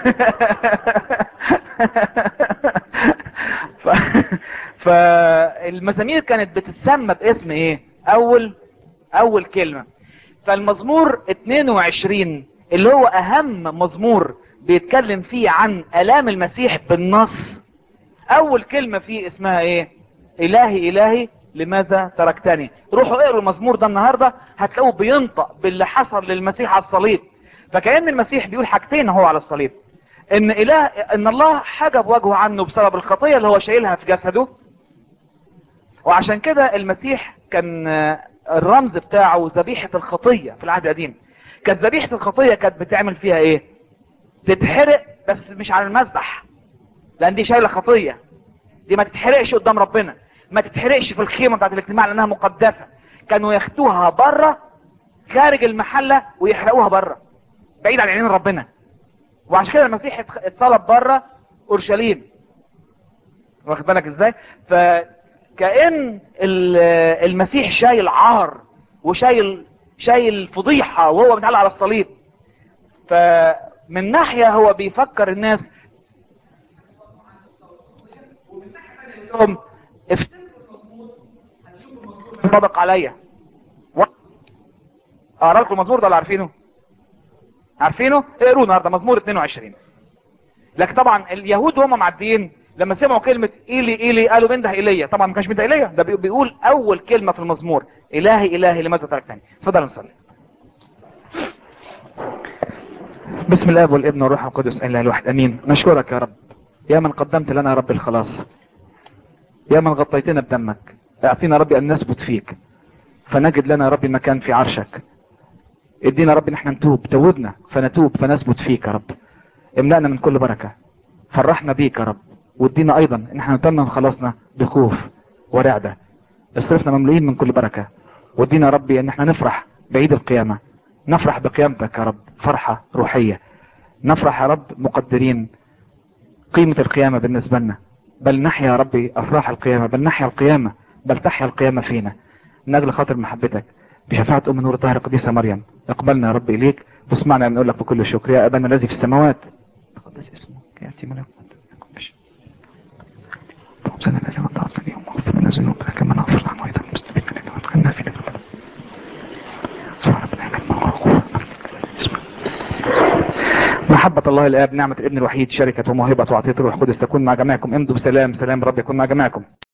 ف... فالمزامير كانت بتتسمى باسم ايه اول اول كلمة فالمزمور 22 اللي هو اهم مزمور بيتكلم فيه عن الام المسيح بالنص اول كلمة فيه اسمها ايه الهي الهي لماذا تركتني روحوا اقروا المزمور ده النهاردة هتلاقوه بينطق باللي حصل للمسيح على الصليب فكأن المسيح بيقول حاجتين هو على الصليب ان اله ان الله حجب وجهه عنه بسبب الخطية اللي هو شايلها في جسده وعشان كده المسيح كان آه، الرمز بتاعه ذبيحة الخطية في العهد القديم كانت ذبيحة الخطية كانت بتعمل فيها ايه تتحرق بس مش على المذبح لان دي شايلة خطية دي ما تتحرقش قدام ربنا ما تتحرقش في الخيمة بتاعت الاجتماع لانها مقدسة كانوا ياخدوها بره خارج المحلة ويحرقوها بره بعيد عن عينين ربنا وعشان كده المسيح اتخ- اتصلب بره اورشليم واخد بالك ازاي فكأن ال- المسيح شايل عار وشايل شايل فضيحة وهو متعلق على الصليب فمن ناحية هو بيفكر الناس لهم افتكروا المزمور هتشوفوا المزمور ينطبق عليا و- اقرا لكم المزمور ده اللي عارفينه عارفينه اقروه النهارده مزمور 22 لكن طبعا اليهود وهم معديين لما سمعوا كلمة إيلي إيلي قالوا من ده إيليا طبعا ما كانش من ده إيليا ده بي- بيقول أول كلمة في المزمور إلهي إلهي لماذا تركتني اتفضل نصلي بسم الله والابن والروح القدس اله الواحد امين نشكرك يا رب يا من قدمت لنا يا رب الخلاص يا من غطيتنا بدمك اعطينا يا رب ان نثبت فيك فنجد لنا يا رب مكان في عرشك ادينا يا رب ان احنا نتوب توبنا فنتوب فنثبت فيك يا رب املأنا من كل بركة فرحنا بيك يا رب وادينا ايضا ان احنا نتمم خلاصنا بخوف ورعدة اصرفنا مملوئين من كل بركة وادينا يا ربي ان احنا نفرح بعيد القيامة نفرح بقيامتك يا رب فرحة روحية نفرح يا رب مقدرين قيمة القيامة بالنسبة لنا بل نحيا يا ربي افراح القيامة بل نحيا القيامة بل تحيا القيامة فينا من اجل خاطر محبتك بشفاعة ام نور الطاهرة القديسة مريم اقبلنا يا رب اليك واسمعنا نقول لك بكل شكر يا ابانا الذي في السماوات تقدس اسمك ياتي ملكوتك اللهم صل على سيدنا محمد اليوم واغفر لنا ذنوبنا كما نغفر نحن ايضا المسلمين الذين ادخلنا في نعمة محبة الله الآب نعمة الابن الوحيد شركة وموهبة وعطية الروح القدس تكون مع جميعكم امضوا بسلام سلام رب يكون مع جميعكم